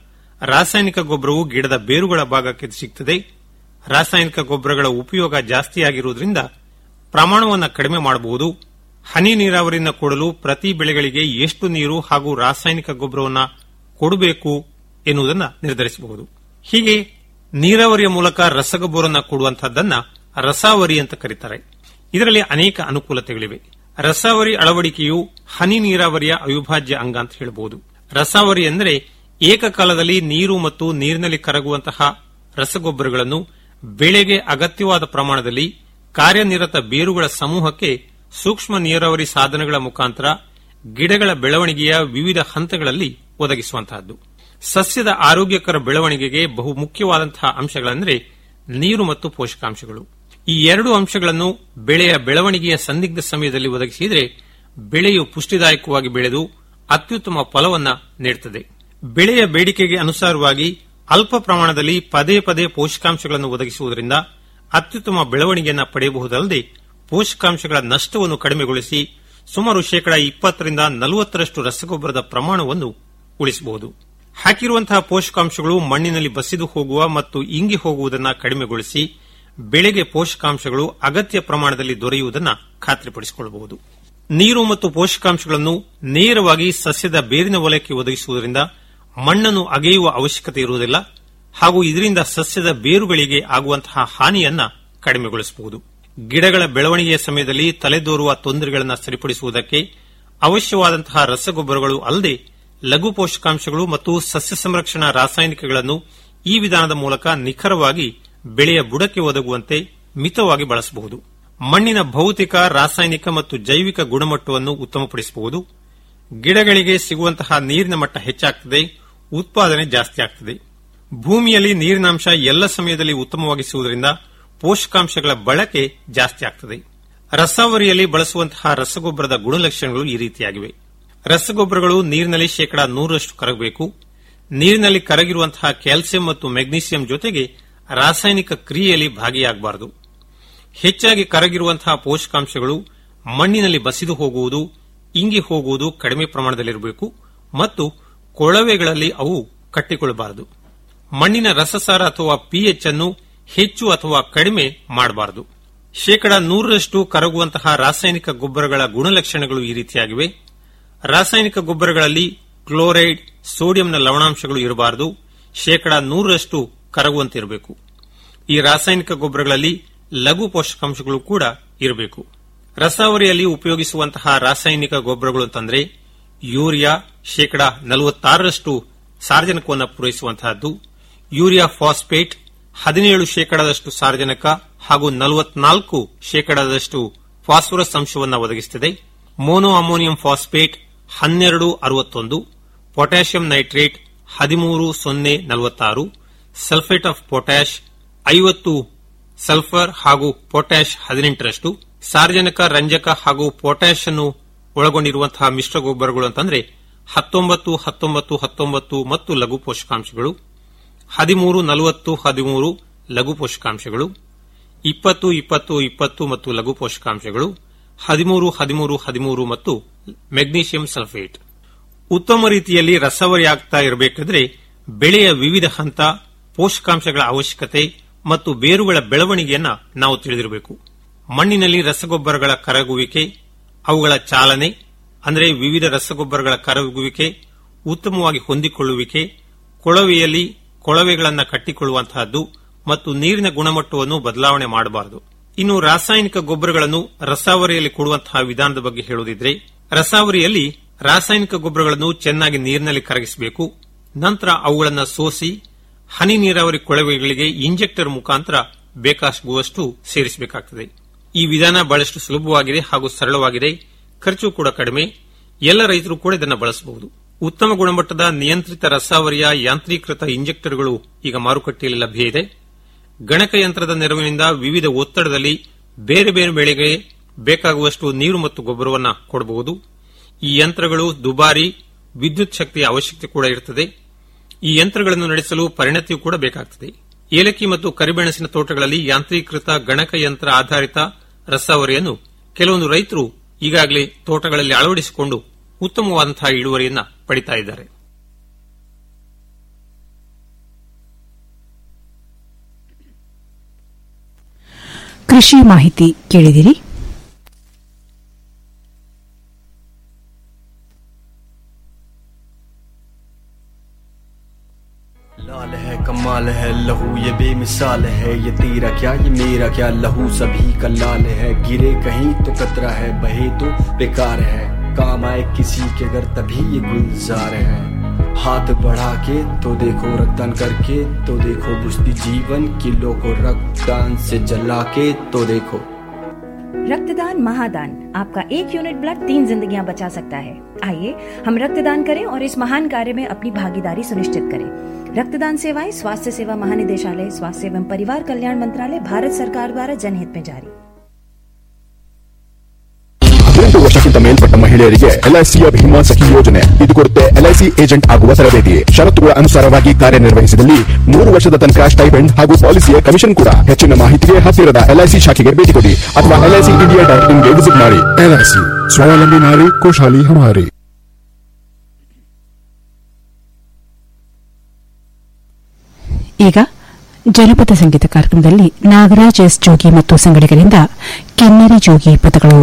ರಾಸಾಯನಿಕ ಗೊಬ್ಬರವು ಗಿಡದ ಬೇರುಗಳ ಭಾಗಕ್ಕೆ ಸಿಗ್ತದೆ ರಾಸಾಯನಿಕ ಗೊಬ್ಬರಗಳ ಉಪಯೋಗ ಜಾಸ್ತಿಯಾಗಿರುವುದರಿಂದ ಪ್ರಮಾಣವನ್ನು ಕಡಿಮೆ ಮಾಡಬಹುದು ಹನಿ ನೀರಾವರಿಯನ್ನು ಕೊಡಲು ಪ್ರತಿ ಬೆಳೆಗಳಿಗೆ ಎಷ್ಟು ನೀರು ಹಾಗೂ ರಾಸಾಯನಿಕ ಗೊಬ್ಬರವನ್ನು ಕೊಡಬೇಕು ಎನ್ನುವುದನ್ನು ನಿರ್ಧರಿಸಬಹುದು ಹೀಗೆ ನೀರಾವರಿಯ ಮೂಲಕ ರಸಗೊಬ್ಬರವನ್ನು ಕೊಡುವಂತಹದ್ದನ್ನ ರಸಾವರಿ ಅಂತ ಕರೀತಾರೆ ಇದರಲ್ಲಿ ಅನೇಕ ಅನುಕೂಲತೆಗಳಿವೆ ರಸಾವರಿ ಅಳವಡಿಕೆಯು ಹನಿ ನೀರಾವರಿಯ ಅವಿಭಾಜ್ಯ ಅಂಗ ಅಂತ ಹೇಳಬಹುದು ರಸಾವರಿ ಎಂದರೆ ಏಕಕಾಲದಲ್ಲಿ ನೀರು ಮತ್ತು ನೀರಿನಲ್ಲಿ ಕರಗುವಂತಹ ರಸಗೊಬ್ಬರಗಳನ್ನು ಬೆಳೆಗೆ ಅಗತ್ಯವಾದ ಪ್ರಮಾಣದಲ್ಲಿ ಕಾರ್ಯನಿರತ ಬೇರುಗಳ ಸಮೂಹಕ್ಕೆ ಸೂಕ್ಷ್ಮ ನೀರಾವರಿ ಸಾಧನಗಳ ಮುಖಾಂತರ ಗಿಡಗಳ ಬೆಳವಣಿಗೆಯ ವಿವಿಧ ಹಂತಗಳಲ್ಲಿ ಒದಗಿಸುವಂತಹದ್ದು ಸಸ್ಯದ ಆರೋಗ್ಯಕರ ಬೆಳವಣಿಗೆಗೆ ಬಹು ಮುಖ್ಯವಾದಂತಹ ಅಂಶಗಳೆಂದರೆ ನೀರು ಮತ್ತು ಪೋಷಕಾಂಶಗಳು ಈ ಎರಡು ಅಂಶಗಳನ್ನು ಬೆಳೆಯ ಬೆಳವಣಿಗೆಯ ಸಂದಿಗ್ಧ ಸಮಯದಲ್ಲಿ ಒದಗಿಸಿದರೆ ಬೆಳೆಯು ಪುಷ್ಟಿದಾಯಕವಾಗಿ ಬೆಳೆದು ಅತ್ಯುತ್ತಮ ಫಲವನ್ನ ನೀಡುತ್ತದೆ ಬೆಳೆಯ ಬೇಡಿಕೆಗೆ ಅನುಸಾರವಾಗಿ ಅಲ್ಪ ಪ್ರಮಾಣದಲ್ಲಿ ಪದೇ ಪದೇ ಪೋಷಕಾಂಶಗಳನ್ನು ಒದಗಿಸುವುದರಿಂದ ಅತ್ಯುತ್ತಮ ಬೆಳವಣಿಗೆಯನ್ನು ಪಡೆಯಬಹುದಲ್ಲದೆ ಪೋಷಕಾಂಶಗಳ ನಷ್ಟವನ್ನು ಕಡಿಮೆಗೊಳಿಸಿ ಸುಮಾರು ಶೇಕಡಾ ಇಪ್ಪತ್ತರಿಂದ ನಲವತ್ತರಷ್ಟು ರಸಗೊಬ್ಬರದ ಪ್ರಮಾಣವನ್ನು ಉಳಿಸಬಹುದು ಹಾಕಿರುವಂತಹ ಪೋಷಕಾಂಶಗಳು ಮಣ್ಣಿನಲ್ಲಿ ಬಸಿದು ಹೋಗುವ ಮತ್ತು ಇಂಗಿ ಹೋಗುವುದನ್ನು ಕಡಿಮೆಗೊಳಿಸಿ ಬೆಳೆಗೆ ಪೋಷಕಾಂಶಗಳು ಅಗತ್ಯ ಪ್ರಮಾಣದಲ್ಲಿ ದೊರೆಯುವುದನ್ನು ಖಾತ್ರಿಪಡಿಸಿಕೊಳ್ಳಬಹುದು ನೀರು ಮತ್ತು ಪೋಷಕಾಂಶಗಳನ್ನು ನೇರವಾಗಿ ಸಸ್ಯದ ಬೇರಿನ ವಲಯಕ್ಕೆ ಒದಗಿಸುವುದರಿಂದ ಮಣ್ಣನ್ನು ಅಗೆಯುವ ಅವಶ್ಯಕತೆ ಇರುವುದಿಲ್ಲ ಹಾಗೂ ಇದರಿಂದ ಸಸ್ಯದ ಬೇರುಗಳಿಗೆ ಆಗುವಂತಹ ಹಾನಿಯನ್ನ ಕಡಿಮೆಗೊಳಿಸಬಹುದು ಗಿಡಗಳ ಬೆಳವಣಿಗೆಯ ಸಮಯದಲ್ಲಿ ತಲೆದೋರುವ ತೊಂದರೆಗಳನ್ನು ಸರಿಪಡಿಸುವುದಕ್ಕೆ ಅವಶ್ಯವಾದಂತಹ ರಸಗೊಬ್ಬರಗಳು ಅಲ್ಲದೆ ಲಘು ಪೋಷಕಾಂಶಗಳು ಮತ್ತು ಸಸ್ಯ ಸಂರಕ್ಷಣಾ ರಾಸಾಯನಿಕಗಳನ್ನು ಈ ವಿಧಾನದ ಮೂಲಕ ನಿಖರವಾಗಿ ಬೆಳೆಯ ಬುಡಕ್ಕೆ ಒದಗುವಂತೆ ಮಿತವಾಗಿ ಬಳಸಬಹುದು ಮಣ್ಣಿನ ಭೌತಿಕ ರಾಸಾಯನಿಕ ಮತ್ತು ಜೈವಿಕ ಗುಣಮಟ್ಟವನ್ನು ಉತ್ತಮಪಡಿಸಬಹುದು ಗಿಡಗಳಿಗೆ ಸಿಗುವಂತಹ ನೀರಿನ ಮಟ್ಟ ಹೆಚ್ಚಾಗ್ತದೆ ಉತ್ಪಾದನೆ ಜಾಸ್ತಿ ಆಗ್ತದೆ ಭೂಮಿಯಲ್ಲಿ ನೀರಿನಾಂಶ ಎಲ್ಲ ಸಮಯದಲ್ಲಿ ಉತ್ತಮವಾಗಿ ಸಿಗುವುದರಿಂದ ಪೋಷಕಾಂಶಗಳ ಬಳಕೆ ಜಾಸ್ತಿ ಆಗ್ತದೆ ರಸಾವರಿಯಲ್ಲಿ ಬಳಸುವಂತಹ ರಸಗೊಬ್ಬರದ ಗುಣಲಕ್ಷಣಗಳು ಈ ರೀತಿಯಾಗಿವೆ ರಸಗೊಬ್ಬರಗಳು ನೀರಿನಲ್ಲಿ ಶೇಕಡಾ ನೂರರಷ್ಟು ಕರಗಬೇಕು ನೀರಿನಲ್ಲಿ ಕರಗಿರುವಂತಹ ಕ್ಯಾಲ್ಸಿಯಂ ಮತ್ತು ಮೆಗ್ನೀಸಿಯಂ ಜೊತೆಗೆ ರಾಸಾಯನಿಕ ಕ್ರಿಯೆಯಲ್ಲಿ ಭಾಗಿಯಾಗಬಾರದು ಹೆಚ್ಚಾಗಿ ಕರಗಿರುವಂತಹ ಪೋಷಕಾಂಶಗಳು ಮಣ್ಣಿನಲ್ಲಿ ಬಸಿದು ಹೋಗುವುದು ಇಂಗಿ ಹೋಗುವುದು ಕಡಿಮೆ ಪ್ರಮಾಣದಲ್ಲಿರಬೇಕು ಮತ್ತು ಕೊಳವೆಗಳಲ್ಲಿ ಅವು ಕಟ್ಟಿಕೊಳ್ಳಬಾರದು ಮಣ್ಣಿನ ರಸಸಾರ ಅಥವಾ ಪಿಎಚ್ ಅನ್ನು ಹೆಚ್ಚು ಅಥವಾ ಕಡಿಮೆ ಮಾಡಬಾರದು ಶೇಕಡಾ ನೂರರಷ್ಟು ಕರಗುವಂತಹ ರಾಸಾಯನಿಕ ಗೊಬ್ಬರಗಳ ಗುಣಲಕ್ಷಣಗಳು ಈ ರೀತಿಯಾಗಿವೆ ರಾಸಾಯನಿಕ ಗೊಬ್ಬರಗಳಲ್ಲಿ ಕ್ಲೋರೈಡ್ ಸೋಡಿಯಂನ ಲವಣಾಂಶಗಳು ಇರಬಾರದು ಶೇಕಡಾ ನೂರರಷ್ಟು ಕರಗುವಂತಿರಬೇಕು ಈ ರಾಸಾಯನಿಕ ಗೊಬ್ಬರಗಳಲ್ಲಿ ಲಘು ಪೋಷಕಾಂಶಗಳು ಕೂಡ ಇರಬೇಕು ರಸಾವರಿಯಲ್ಲಿ ಉಪಯೋಗಿಸುವಂತಹ ರಾಸಾಯನಿಕ ಗೊಬ್ಬರಗಳು ಅಂತಂದ್ರೆ ಯೂರಿಯಾ ಶೇಕಡಾ ನಲವತ್ತಾರರಷ್ಟು ಸಾರ್ವಜನಿಕವನ್ನು ಪೂರೈಸುವಂತಹದ್ದು ಯೂರಿಯಾ ಫಾಸ್ಫೇಟ್ ಹದಿನೇಳು ಶೇಕಡಾದಷ್ಟು ಸಾರ್ವಜನಿಕ ಹಾಗೂ ನಲವತ್ನಾಲ್ಕು ಶೇಕಡಾದಷ್ಟು ಫಾಸ್ಫರಸ್ ಅಂಶವನ್ನು ಒದಗಿಸುತ್ತದೆ ಮೋನೋ ಅಮೋನಿಯಂ ಫಾಸ್ಫೇಟ್ ಹನ್ನೆರಡು ಅರವತ್ತೊಂದು ಪೊಟ್ಯಾಷಿಯಂ ನೈಟ್ರೇಟ್ ಹದಿಮೂರು ಸೊನ್ನೆ ನಲವತ್ತಾರು ಸಲ್ಫೇಟ್ ಆಫ್ ಪೊಟ್ಯಾಷ್ ಐವತ್ತು ಸಲ್ಫರ್ ಹಾಗೂ ಪೊಟ್ಯಾಷ್ ಹದಿನೆಂಟರಷ್ಟು ಸಾರ್ವಜನಿಕ ರಂಜಕ ಹಾಗೂ ಪೊಟ್ಯಾಷ್ ಅನ್ನು ಒಳಗೊಂಡಿರುವಂತಹ ಮಿಶ್ರ ಗೊಬ್ಬರಗಳು ಅಂತಂದ್ರೆ ಹತ್ತೊಂಬತ್ತು ಹತ್ತೊಂಬತ್ತು ಹತ್ತೊಂಬತ್ತು ಮತ್ತು ಲಘು ಪೋಷಕಾಂಶಗಳು ಹದಿಮೂರು ನಲವತ್ತು ಹದಿಮೂರು ಲಘು ಪೋಷಕಾಂಶಗಳು ಇಪ್ಪತ್ತು ಇಪ್ಪತ್ತು ಇಪ್ಪತ್ತು ಮತ್ತು ಲಘು ಪೋಷಕಾಂಶಗಳು ಹದಿಮೂರು ಹದಿಮೂರು ಹದಿಮೂರು ಮತ್ತು ಮೆಗ್ನೀಷಿಯಂ ಸಲ್ಫೇಟ್ ಉತ್ತಮ ರೀತಿಯಲ್ಲಿ ರಸವರಿ ಆಗ್ತಾ ಇರಬೇಕಾದ್ರೆ ಬೆಳೆಯ ವಿವಿಧ ಹಂತ ಪೋಷಕಾಂಶಗಳ ಅವಶ್ಯಕತೆ ಮತ್ತು ಬೇರುಗಳ ಬೆಳವಣಿಗೆಯನ್ನ ನಾವು ತಿಳಿದಿರಬೇಕು ಮಣ್ಣಿನಲ್ಲಿ ರಸಗೊಬ್ಬರಗಳ ಕರಗುವಿಕೆ ಅವುಗಳ ಚಾಲನೆ ಅಂದರೆ ವಿವಿಧ ರಸಗೊಬ್ಬರಗಳ ಕರಗುವಿಕೆ ಉತ್ತಮವಾಗಿ ಹೊಂದಿಕೊಳ್ಳುವಿಕೆ ಕೊಳವೆಯಲ್ಲಿ ಕೊಳವೆಗಳನ್ನು ಕಟ್ಟಿಕೊಳ್ಳುವಂತಹದ್ದು ಮತ್ತು ನೀರಿನ ಗುಣಮಟ್ಟವನ್ನು ಬದಲಾವಣೆ ಮಾಡಬಾರದು ಇನ್ನು ರಾಸಾಯನಿಕ ಗೊಬ್ಬರಗಳನ್ನು ರಸಾವರಿಯಲ್ಲಿ ಕೊಡುವಂತಹ ವಿಧಾನದ ಬಗ್ಗೆ ಹೇಳುವುದಿದ್ರೆ ರಸಾವರಿಯಲ್ಲಿ ರಾಸಾಯನಿಕ ಗೊಬ್ಬರಗಳನ್ನು ಚೆನ್ನಾಗಿ ನೀರಿನಲ್ಲಿ ಕರಗಿಸಬೇಕು ನಂತರ ಅವುಗಳನ್ನು ಸೋಸಿ ಹನಿ ನೀರಾವರಿ ಕೊಳವೆಗಳಿಗೆ ಇಂಜೆಕ್ಟರ್ ಮುಖಾಂತರ ಬೇಕಾಗುವಷ್ಟು ಸೇರಿಸಬೇಕಾಗುತ್ತದೆ ಈ ವಿಧಾನ ಬಹಳಷ್ಟು ಸುಲಭವಾಗಿದೆ ಹಾಗೂ ಸರಳವಾಗಿದೆ ಖರ್ಚು ಕೂಡ ಕಡಿಮೆ ಎಲ್ಲ ರೈತರು ಕೂಡ ಇದನ್ನು ಬಳಸಬಹುದು ಉತ್ತಮ ಗುಣಮಟ್ಟದ ನಿಯಂತ್ರಿತ ರಸಾವರಿಯ ಯಾಂತ್ರೀಕೃತ ಇಂಜೆಕ್ಟರ್ಗಳು ಈಗ ಮಾರುಕಟ್ಟೆಯಲ್ಲಿ ಲಭ್ಯ ಇದೆ ಗಣಕಯಂತ್ರದ ನೆರವಿನಿಂದ ವಿವಿಧ ಒತ್ತಡದಲ್ಲಿ ಬೇರೆ ಬೇರೆ ಬೆಳೆಗೆ ಬೇಕಾಗುವಷ್ಟು ನೀರು ಮತ್ತು ಗೊಬ್ಬರವನ್ನು ಕೊಡಬಹುದು ಈ ಯಂತ್ರಗಳು ದುಬಾರಿ ವಿದ್ಯುತ್ ಶಕ್ತಿಯ ಅವಶ್ಯಕತೆ ಕೂಡ ಇರುತ್ತದೆ ಈ ಯಂತ್ರಗಳನ್ನು ನಡೆಸಲು ಪರಿಣತಿಯೂ ಕೂಡ ಬೇಕಾಗುತ್ತದೆ ಏಲಕ್ಕಿ ಮತ್ತು ಕರಿಮೆಣಸಿನ ತೋಟಗಳಲ್ಲಿ ಯಾಂತ್ರೀಕೃತ ಗಣಕಯಂತ್ರ ಆಧಾರಿತ ರಸಾವರಿಯನ್ನು ಕೆಲವೊಂದು ರೈತರು ಈಗಾಗಲೇ ತೋಟಗಳಲ್ಲಿ ಅಳವಡಿಸಿಕೊಂಡು ಉತ್ತಮವಾದಂತಹ ಇಳುವರಿಯನ್ನ ಪಡಿತಾ ಇದ್ದಾರೆ ಕೃಷಿ ಮಾಹಿತಿ ಕೇಳಿದಿರಿ लाल है कमाल है लहू ये बेमिसाल है ये तेरा क्या ये मेरा क्या लहू सभी का लाल है गिरे कहीं तो कतरा है बहे तो बेकार है काम आए किसी के अगर तभी ये गुलजार है हाथ बढ़ा के तो देखो रक्तदान करके तो देखो बुझती जीवन किलो को रक्तदान से जला के तो देखो रक्तदान महादान आपका एक यूनिट ब्लड तीन जिंदगियां बचा सकता है आइए हम रक्तदान करें और इस महान कार्य में अपनी भागीदारी सुनिश्चित करें रक्तदान सेवाएं स्वास्थ्य सेवा महानिदेशालय स्वास्थ्य एवं परिवार कल्याण मंत्रालय भारत सरकार द्वारा जनहित में जारी ಹದಿನೆಂಟು ವರ್ಷಕ್ಕಿಂತ ಮೇಲ್ಪಟ್ಟ ಮಹಿಳೆಯರಿಗೆ ಎಲ್ಐಸಿಯ ಭೀಮಾ ಸಖಿ ಯೋಜನೆ ಇದು ಕೊಡುತ್ತೆ ಎಲ್ಐಸಿ ಏಜೆಂಟ್ ಆಗುವ ತರಬೇತಿ ಷರತ್ತುಗಳ ಅನುಸಾರವಾಗಿ ಕಾರ್ಯನಿರ್ವಹಿಸಿದಲ್ಲಿ ಮೂರು ವರ್ಷದ ತನಕ ಸ್ಟೈಪೆಂಡ್ ಹಾಗೂ ಪಾಲಿಸಿಯ ಕಮಿಷನ್ ಕೂಡ ಹೆಚ್ಚಿನ ಮಾಹಿತಿಗೆ ಹತ್ತಿರದ ಎಲ್ಐಸಿ ಶಾಖೆಗೆ ಭೇಟಿ ಕೊಡಿ ಅಥವಾ ಎಲ್ಐಸಿ ಇಂಡಿಯಾ ಡಾಟ್ ಇನ್ಗೆ ವಿಸಿಟ್ ಮಾಡಿ ಎಲ್ಐಸಿ ಸ್ವಾವಲಂಬಿ ನಾರಿ ಖುಷಾಲಿ ಹಮಾರಿ ಈಗ ಜನಪದ ಸಂಗೀತ ಕಾರ್ಯಕ್ರಮದಲ್ಲಿ ನಾಗರಾಜ್ ಎಸ್ ಜೋಗಿ ಮತ್ತು ಸಂಗಡಿಗರಿಂದ ಕೆನ್ನರಿ ಜೋಗಿ ಪದಗಳು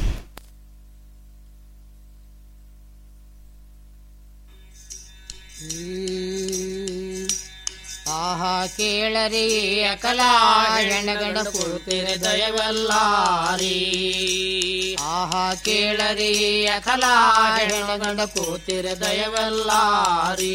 ಆಹಾ ಕೇಳರಿ ಅಕಲ ಹೆಣಗಡ ಕೊಡ್ತೀರಿ ದಯವಲ್ಲಾರಿ ಆಹಾ ಕೇಳರಿ ಅಕಲ ಹೆಣಗಡ ಕೂತಿರಿ ದಯವಲ್ಲಾರಿ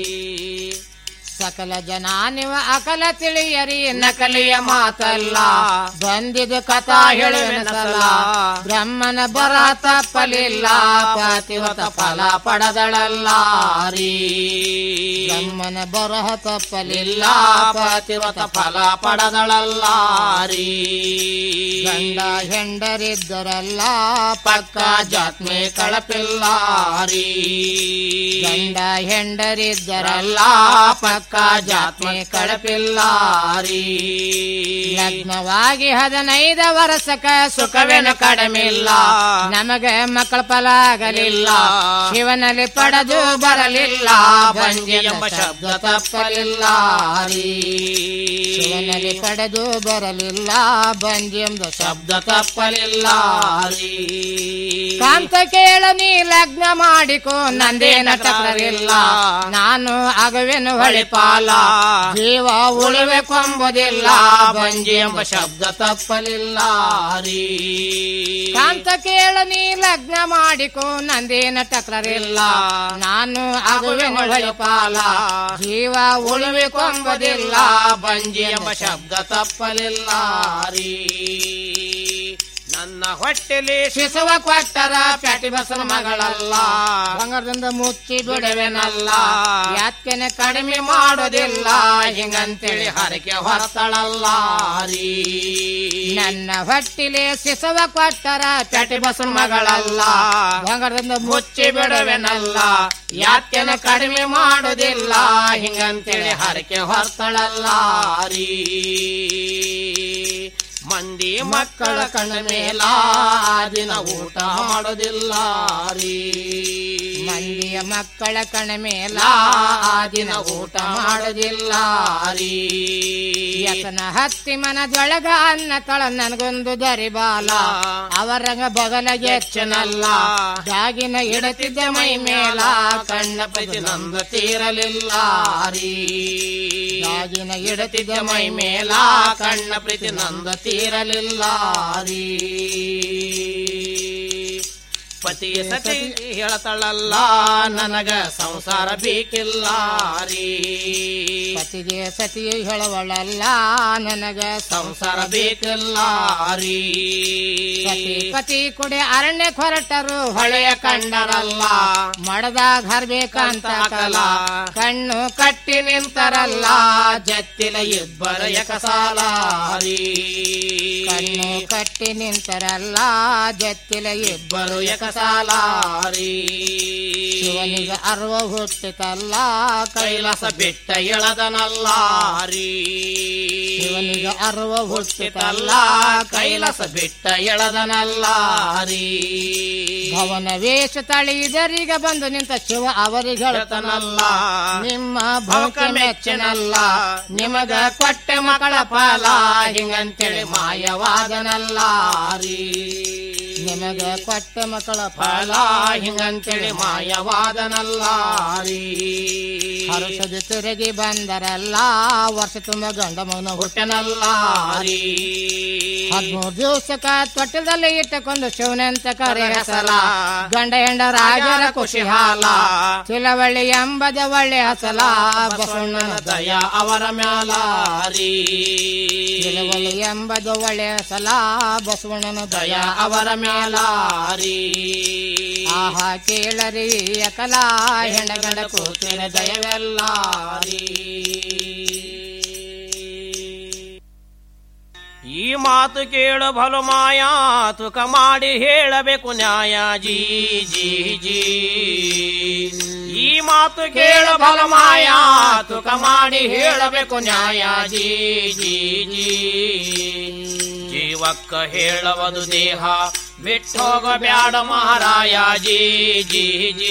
ಸಕಲ ಜನ ನೀವು ಅಕಲ ತಿಳಿಯರಿ ನಕಲಿಯ ಮಾತಲ್ಲ ಬಂದಿದ ಕಥಾ ಹೇಳುವೆನಸಲ್ಲ ಬ್ರಹ್ಮನ ಬರ ತಪ್ಪಲಿಲ್ಲ ಪಾತಿವತ ಫಲ ಪಡೆದಳಲ್ಲಾರಿ ಬ್ರಹ್ಮನ ಬರಹ ತಪ್ಪಲಿಲ್ಲ ಪಾತಿವತ ಫಲ ಪಡೆದಳಲ್ಲಾರಿ ಗಂಡ ಹೆಂಡರಿದ್ದರಲ್ಲ ಪಕ್ಕ ಜಾತ್ಮೆ ಕಳಪಿಲ್ಲಾರಿ ಗಂಡ ಹೆಂಡರಿದ್ದರಲ್ಲ ಪಕ್ಕ ಜಾತ್ಮೆ ಕಳಪಿಲ್ಲಾರಿ ಲಗ್ನವಾಗಿ ಹದಿನೈದು ವರ್ಷಕ ಸುಖವೇನು ಕಡಿಮಿಲ್ಲ ನಮಗೆ ಮಕ್ಕಳ ಫಲ ಆಗಲಿಲ್ಲ ಶಿವನಲ್ಲಿ ಪಡೆದು ಬರಲಿಲ್ಲ ಬಂಜೆ ಎಂಬ ಶಬ್ದ ತಪ್ಪಲಿಲ್ಲ ಶಿವನಲ್ಲಿ ಪಡೆದು ಬರಲಿಲ್ಲ ಬಂಜೆ ಎಂಬ ಶಬ್ದ ತಪ್ಪಲಿಲ್ಲ ಕಾಂತ ಕೇಳ ನೀ ಲಗ್ನ ಮಾಡಿಕೋ ನಂದೇನ ತಕರಿಲ್ಲ ನಾನು ಅಗವೆನು ಹೊಳಿಪಾಲ ಜೀವ ಉಳಿವೆ ಕೊಂಬುದಿಲ್ಲ ಬಂಜಿ ಎಂಬ ಶಬ್ದ ತಪ್ಪಲಿಲ್ಲ ರೀ ಕಾಂತ ಕೇಳ ನೀ ಲಗ್ನ ಮಾಡಿಕೋ ನಂದೇನ ತಕರಿಲ್ಲ ನಾನು ಅಗುವೆನು ಹೊಳಿಪಾಲ ಜೀವ ಉಳಿವೆ ಕೊಂಬುದಿಲ್ಲ ಬಂಜಿ ಎಂಬ ಶಬ್ದ ತಪ್ಪಲಿಲ್ಲ ರೀ ನನ್ನ ಹೊಟ್ಟೆಲಿ ಶಿಸುವ ಕೊಟ್ಟರ ಪ್ಯಾಟಿ ಬಸನ ಮಗಳಲ್ಲ ಬಂಗಾರದಿಂದ ಮುಚ್ಚಿ ಬಿಡುವೆನಲ್ಲ ಯಾತ್ಕೆನ ಕಡಿಮೆ ಮಾಡೋದಿಲ್ಲ ಹಿಂಗಂತೇಳಿ ಹರಕೆ ಹೊರತಳಲ್ಲ ರೀ ನನ್ನ ಹೊಟ್ಟಿಲಿ ಶಿಸುವ ಕೊಟ್ಟರ ಪ್ಯಾಟಿ ಬಸನ ಮಗಳಲ್ಲ ಬಂಗಾರದಿಂದ ಮುಚ್ಚಿ ಬಿಡುವೆನಲ್ಲ ಯಾತ್ಕೆನ ಕಡಿಮೆ ಮಾಡೋದಿಲ್ಲ ಹಿಂಗಂತೇಳಿ ಹರಕೆ ಹೊರತಳಲ್ಲ ರೀ ಮಂದಿ ಮಕ್ಕಳ ಕಣ್ಣ ಮೇಲ ದಿನ ಊಟ ಮಾಡೋದಿಲ್ಲ ರೀ ಮಂದಿಯ ಮಕ್ಕಳ ಕಣ ಮೇಲ ದಿನ ಊಟ ಮಾಡೋದಿಲ್ಲ ರೀ ಯತನ ಹತ್ತಿ ಮನದೊಳಗ ಅನ್ನ ತಳ ನನಗೊಂದು ದರಿಬಾಲ ಅವರಂಗ ಬಗಲಗೆ ಹೆಚ್ಚನಲ್ಲ ಜಾಗಿನ ಇಡತಿದ್ದ ಮೈ ಮೇಲ ಕಣ್ಣ ಪ್ರತಿ ನಂದು ತೀರಲಿಲ್ಲ ರೀ ಜಾಗಿನ ಇಡತಿದ್ದ ಮೈ ಮೇಲ ಕಣ್ಣ ಪ್ರೀತಿ ನಂದ ತೀರಲಿಲ್ಲ ರೀ ಪತಿ ಸತಿ ಹೇಳತಳಲ್ಲ ನನಗ ಸಂಸಾರ ಬೇಕಿಲ್ಲ ರೀ ಪತಿಗೆ ಸತಿ ಹೇಳವಳಲ್ಲ ನನಗ ಸಂಸಾರ ಬೇಕಿಲ್ಲ ರೀ ಪತಿ ಪತಿ ಕುಡಿ ಅರಣ್ಯ ಹೊರಟರು ಹೊಳೆಯ ಕಂಡರಲ್ಲ ಮಡದಾಗ ಹರ್ಬೇಕಂತ ಕಲ ಕಣ್ಣು ಕಟ್ಟಿ ನಿಂತರಲ್ಲ ಜತ್ತಿಲ ಇಬ್ಬರ ಯಕಸಾಲ ರೀ ಕಣ್ಣು ಕಟ್ಟಿ ನಿಂತರಲ್ಲ ಜತ್ತಿಲ ಇಬ್ಬರು ಯಕಸಾಲ ರೀ ಶಿವನಿಗೆ ಅರ್ವ ಹುಟ್ಟಿತಲ್ಲ ಕೈಲಾಸ ಬಿಟ್ಟ ಎಳದನಲ್ಲ ರೀ ಶಿವನಿಗೆ ಅರ್ವ ಹುಟ್ಟಿತಲ್ಲ ಕೈಲಾಸ ಬಿಟ್ಟ ಎಳದನಲ್ಲ ರೀ ಭವನ ವೇಷ ತಳಿದರೀಗ ಬಂದು ನಿಂತ ಶಿವ ಅವರಿಗೆ ಹೇಳ್ತಾನಲ್ಲ ನಿಮ್ಮ ಭವಕ ಮೆಚ್ಚನಲ್ಲ ನಿಮಗ ಕೊಟ್ಟೆ ಮಕ್ಕಳ ಫಲ ಹಿಂಗಂತೇಳಿ ಮಾಯವಾದನಲ್ಲ ರೀ ನಿಮಗ ಕೊಟ್ಟೆ ಮಕ್ಕಳ ಫಲ ಹಿಂಗಂತೇಳಿ ಮಾಯವಾದನಲ್ಲ ರೀ ಹರುಷದ ತಿರುಗಿ ಬಂದರಲ್ಲ ವರ್ಷ ತುಂಬ ಗಂಡ ಮಗನ ಹುಟ್ಟನಲ್ಲ ರೀ ಹದಿಮೂರು ದಿವಸಕ್ಕ ತೊಟ್ಟದಲ್ಲಿ ಇಟ್ಟಕೊಂಡು ಶಿವನಂತ ಕರೆ ಹೆಸಲ ಗಂಡ ಹೆಂಡ ರಾಜರ ಖುಷಿ ಹಾಲ ತಿಳವಳ್ಳಿ ಎಂಬದ ಒಳ್ಳೆ ಹಸಲ ಬಸವಣ್ಣನ ದಯ ಅವರ ಮ್ಯಾಲ ರೀ ತಿಳವಳ್ಳಿ ಎಂಬದ ಒಳ್ಳೆ ಹಸಲ ಬಸವಣ್ಣನ ದಯ ಅವರ ಮ್ಯಾಲ ರೀ ಆಹಾ ಕೇಳರಿ ಅಕಲ ಹೆಣ್ಣ ಗಂಡ ಕೂತಿನ ದಯವೆಲ್ಲ ರೀ ಈ ಮಾತು ಕೇಳು ಬಲು ಮಾಯಾ ತುಕ ಮಾಡಿ ಹೇಳಬೇಕು ನ್ಯಾಯ ಜೀ ಜೀ ಜೀ ಈ ಮಾತು ಕೇಳು ಬಲು ಮಾಯಾ ತುಕ ಮಾಡಿ ಹೇಳಬೇಕು ನ್ಯಾಯ ಜೀ ಜೀ ಜೀ ಜೀವಕ್ಕ ಹೇಳವದು ದೇಹ ಬಿಟ್ಟೋಗ ಬ್ಯಾಡ ಮಹಾರಾಯ ಜೀ ಜೀ ಜೀ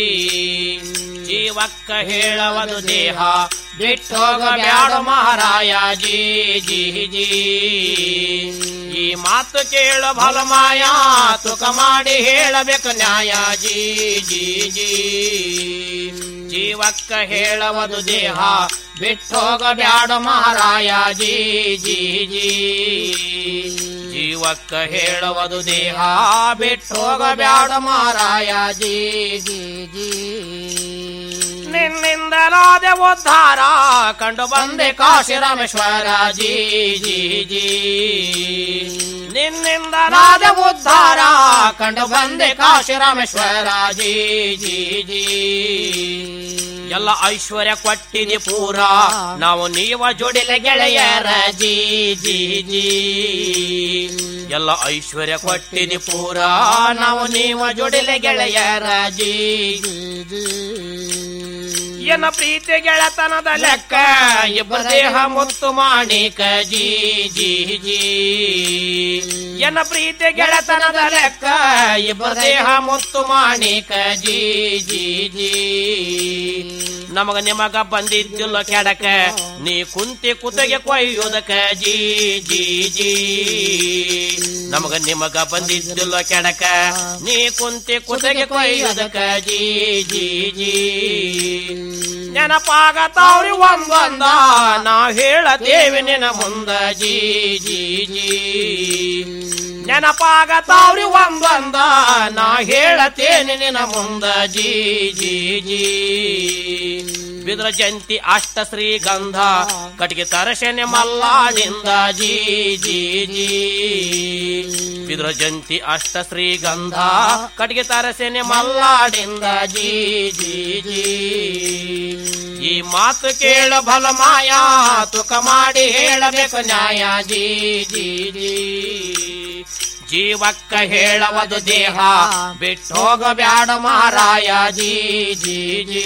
ಜೀವಕ್ಕ ಹೇಳವದು ದೇಹ ಬಿಟ್ಟೋಗ ಬ್ಯಾಡ ಮಹಾರಾಯ ಜೀ ಜೀ ಜೀ ಈ ಮಾತು ಕೇಳು ಬಲ ಮಾಯಾ ತುಕ ಮಾಡಿ ಹೇಳಬೇಕು ನ್ಯಾಯ ಜೀ ಜೀ ಜೀ ಜೀವಕ್ಕ ಹೇಳವದು ದೇಹ ಬಿಟ್ಟೋಗ ಬ್ಯಾಡ ಮಹಾರಾಯ ಜೀ ಜೀ ಜೀ ಜೀವಕ್ಕ ಹೇಳುವುದು ದೇಹ ಬಿಟ್ಟೋಗ ಬ್ಯಾಡ ಮಹಾರಾಯ ಜೀ ಜೀ ಜೀ ನಿನ್ನಿಂದಲಾದೆ ಉದ್ಧಾರ ಕಂಡು ಬಂದೆ ಕಾಶಿ ರಾಮೇಶ್ವರ ಜೀ ಜೀ ಜೀ ನಿನ್ನಿಂದಲಾದೆ ಉದ್ಧಾರ ಕಂಡು ಬಂದೆ ಕಾಶಿ ರಾಮೇಶ್ವರ ಜೀ ಜೀ ಜೀ ಎಲ್ಲ ಐಶ್ವರ್ಯ ಕೊಟ್ಟಿದೆ ಪೂರ ನಾವು ನೀವ ಜೋಡಿಲೆ ಗೆಳೆಯರ ಜೀ ಜೀ ಜೀ ಎಲ್ಲ ಐಶ್ವರ್ಯ ಕೊಟ್ಟಿದೆ ಪೂರ ನಾವು ನೀವ ಜೋಡಿಲೆ ಗೆಳೆಯರ ಜೀ ಎನ್ನ ಪ್ರೀತಿ ಗೆಳತನದ ಲೆಕ್ಕ ಇಬ್ಬರ ದೇಹ ಮುತ್ತು ಮಾಣಿಕ ಜೀ ಜೀ ಜೀ ಎನ್ನ ಪ್ರೀತಿ ಗೆಳತನದ ಲೆಕ್ಕ ಇಬ್ಬರ ದೇಹ ಮುತ್ತು ಮಾಣಿಕ ಜೀ ಜೀ ಜೀ ನಮಗ ನಿಮಗ ಬಂದಿದ್ದಿಲ್ಲ ಕೆಡಕ ನೀ ಕುಂತಿ ಕುತಗೆ ಕೊಯ್ಯುದಕ ಜೀ ಜೀ ಜೀ ನಮಗ ನಿಮಗ ಬಂದಿದ್ದಿಲ್ಲ ಕೆಡಕ ನೀ ಕುಂತಿ ಕುತಗೆ ಕೊಯ್ಯುದಕ ಜೀ ಜೀ ಜೀ ನೆನಪಾಗತಾವ್ರಿ ಒಂದೊಂದ ನಾ ಹೇಳತೇವೆ ನಿನ ಮುಂದ ಜೀ ಜೀ ಜೀ ನೆನಪಾಗತಾವ್ರಿ ಒಂದೊಂದ ನಾ ಹೇಳತೇನೆ ನಿನ ಮುಂದ ಜೀ ಜೀ ಜೀ ಬಿದ್ರ ಜಂತಿ ಅಷ್ಟ ಶ್ರೀಗಂಧ ಕಟಿಗೆ ತರಸೆನೆ ಮಲ್ಲಾಡಿಂದ ಜೀ ಜೀ ಜೀ ಬಿದ್ರ ಜಂತಿ ಅಷ್ಟ ಶ್ರೀಗಂಧ ಕಟಿಗೆ ತರಸೆನೆ ಮಲ್ಲಾಡಿಂದ ಜೀ ಜೀ ಜೀ ಈ ಮಾತು ಕೇಳ ಬಲ ಮಾಯಾ ತುಕ ಮಾಡಿ ಹೇಳಬೇಕು ನ್ಯಾಯ ಜೀ ಜೀ ಜೀ ಜೀವಕ್ಕ ಹೇಳವದು ದೇಹ ಬಿಟ್ಟೋಗ ಬ್ಯಾಡ ಮಹಾರಾಯ ಜೀ ಜೀ ಜೀ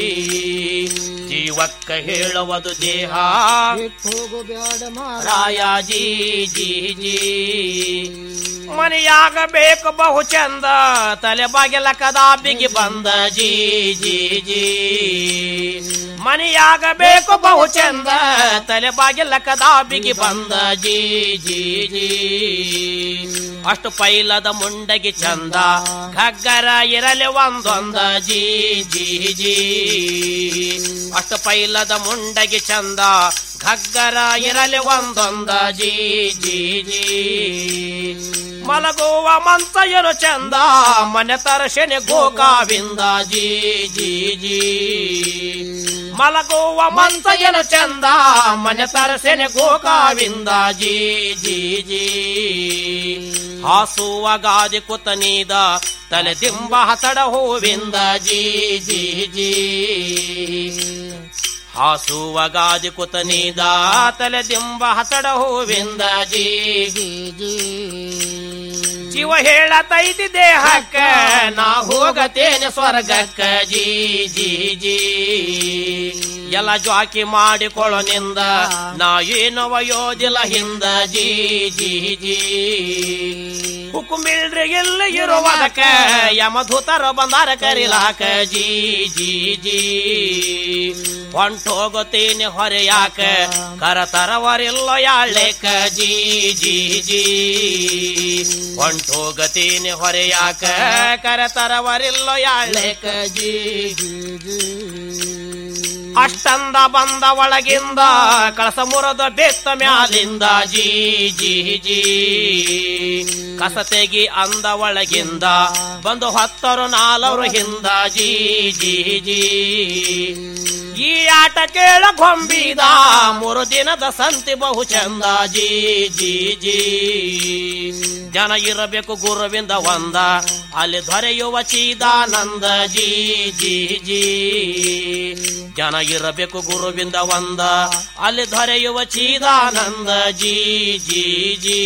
ಜೀವಕ್ಕ ಹೇಳುವುದು ದೇಹ ಹೋಗು ಬ್ಯಾಡ ರಾಯ ಜೀ ಜೀ ಜೀ ಮನೆಯಾಗ ಬೇಕು ಬಹು ಚಂದ ತಲೆ ಬಾಗಿಲ ಕದಾ ಬಿಗಿ ಬಂದ ಜೀ ಜೀ ಜೀ ಮನೆಯಾಗ ಬೇಕು ಬಹು ಚಂದ ತಲೆ ಬಾಗಿಲ ಕದಾ ಬಿಗಿ ಬಂದ ಜೀ ಜೀ ಜೀ ಅಷ್ಟು ಪೈಲದ ಮುಂಡಗಿ ಚಂದ ಖಗ್ಗರ ಇರಲಿ ಒಂದೊಂದ ಜೀ ಜೀ ಜೀ ಅಷ್ಟು ಪೈಲದ ಮುಂಡಗಿ ಚಂದ ಖಗ್ಗರ ಇರಲಿ ಒಂದೊಂದ ಜೀ ಜೀ ಜೀ ಮಲಗುವ ಮಂತಯರು ಚಂದ ಮನೆ ತರಶನೆ ಗೋಕಾವಿಂದ ಜೀ ಜೀ ಜೀ ಮಲಗುವ ಮಂತಯನು ಚಂದ ಮನೆ ತರಸೆನೆ ಗೋಕಾವಿಂದ ಜೀ ಜೀ ಜೀ ಹಾಸುವ ಗಾದಿ ಕುತನೀದ ತಲೆ ದಿಂಬ ಹಸಡ ಹೂವಿಂದ ಜೀ ಜೀ ಜೀ ಹಾಸುವ ಗಾದಿ ಕುತನೀದ ತಲೆ ದಿಂಬ ಹಸಡ ಹೂವಿಂದ ಜೀ ಜೀ ಜೀ ಜೀವ ಹೇಳತೈತಿ ದೇಹಕ್ಕ ನಾ ಹೋಗತೇನೆ ಸ್ವರ್ಗಕ್ಕ ಜೀ ಜೀ ಜೀ ಎಲ್ಲ ಜ್ವಾಕಿ ಮಾಡಿಕೊಳ್ಳೋ ನಿಂದ ನಾ ಏನವ ಯೋದಿಲ್ಲ ಹಿಂದ ಜೀ ಜೀ ಜೀ ಹುಕುಮಿಲ್ರಿ ಎಲ್ಲ ಇರುವುದಕ್ಕ ಯಮಧೂತರ ಬಂದಾರ ಕರಿಲಾಕ ಜೀ ಜೀ ಜೀ ಹೊಂಟೋಗುತ್ತೀನಿ ಹೊರೆಯಾಕ ಕರತರವರಿಲ್ಲ ಯಾಳ್ಳೆಕ ಜೀ ಜೀ ಜೀ ಹೊಂಟೋಗತೀನಿ ಹೊರೆಯಾಕ ಕರತರವರಿಲ್ಲ ಯಾಳ್ಳೆಕ ಜೀ ಜೀ ಜೀ ಅಷ್ಟಂದ ಬಂದ ಒಳಗಿಂದ ಕಳಸ ಮುರದ ಬೆತ್ತ ಮ್ಯಾಲಿಂದ ಜೀ ಜೀ ಜೀ ಕಸ ತೆಗಿ ಅಂದ ಒಳಗಿಂದ ಬಂದು ಹತ್ತರು ನಾಲ್ವರು ಹಿಂದ ಜೀ ಜೀ ಜೀ ಈ ಆಟ ಕೇಳ ಗೊಂಬಿದ ಮೂರು ದಿನದ ಸಂತಿ ಬಹು ಚಂದ ಜೀ ಜೀ ಜೀ ಜನ ಇರಬೇಕು ಗುರುವಿಂದ ಒಂದ ಅಲ್ಲಿ ದೊರೆಯುವ ಚೀದಾನಂದ ಜೀ ಜೀ ಜೀ ಜನ ಇರಬೇಕು ಗುರುವಿಂದ ಒಂದ ಅಲ್ಲಿ ದೊರೆಯುವ ಚೀದಾನಂದ ಜೀ ಜೀ ಜೀ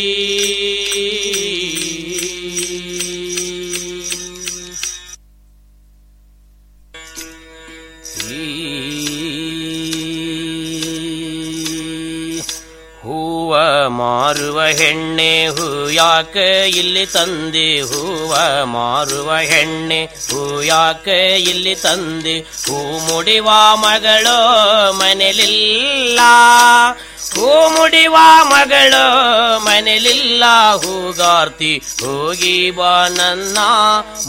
ಹೂವ ಮಾರುವ ಹೆಣ್ಣೆ ಹೂ ಯಾಕ ಇಲ್ಲಿ ತಂದೆ ಹೂವ ಮಾರುವ ಹೆಣ್ಣೆ ಹೂ ಯಾಕ ಇಲ್ಲಿ ತಂದೆ ಹೂ ಮುಡಿವ ಮಗಳು ಮನೆಲಿಲ್ಲ ಹೂ ಮುಡಿವ ಮಗಳು ಮನೆಲಿಲ್ಲ ಹೂಗಾರ್ತಿ ಹೋಗಿ ಬಾ ನನ್ನ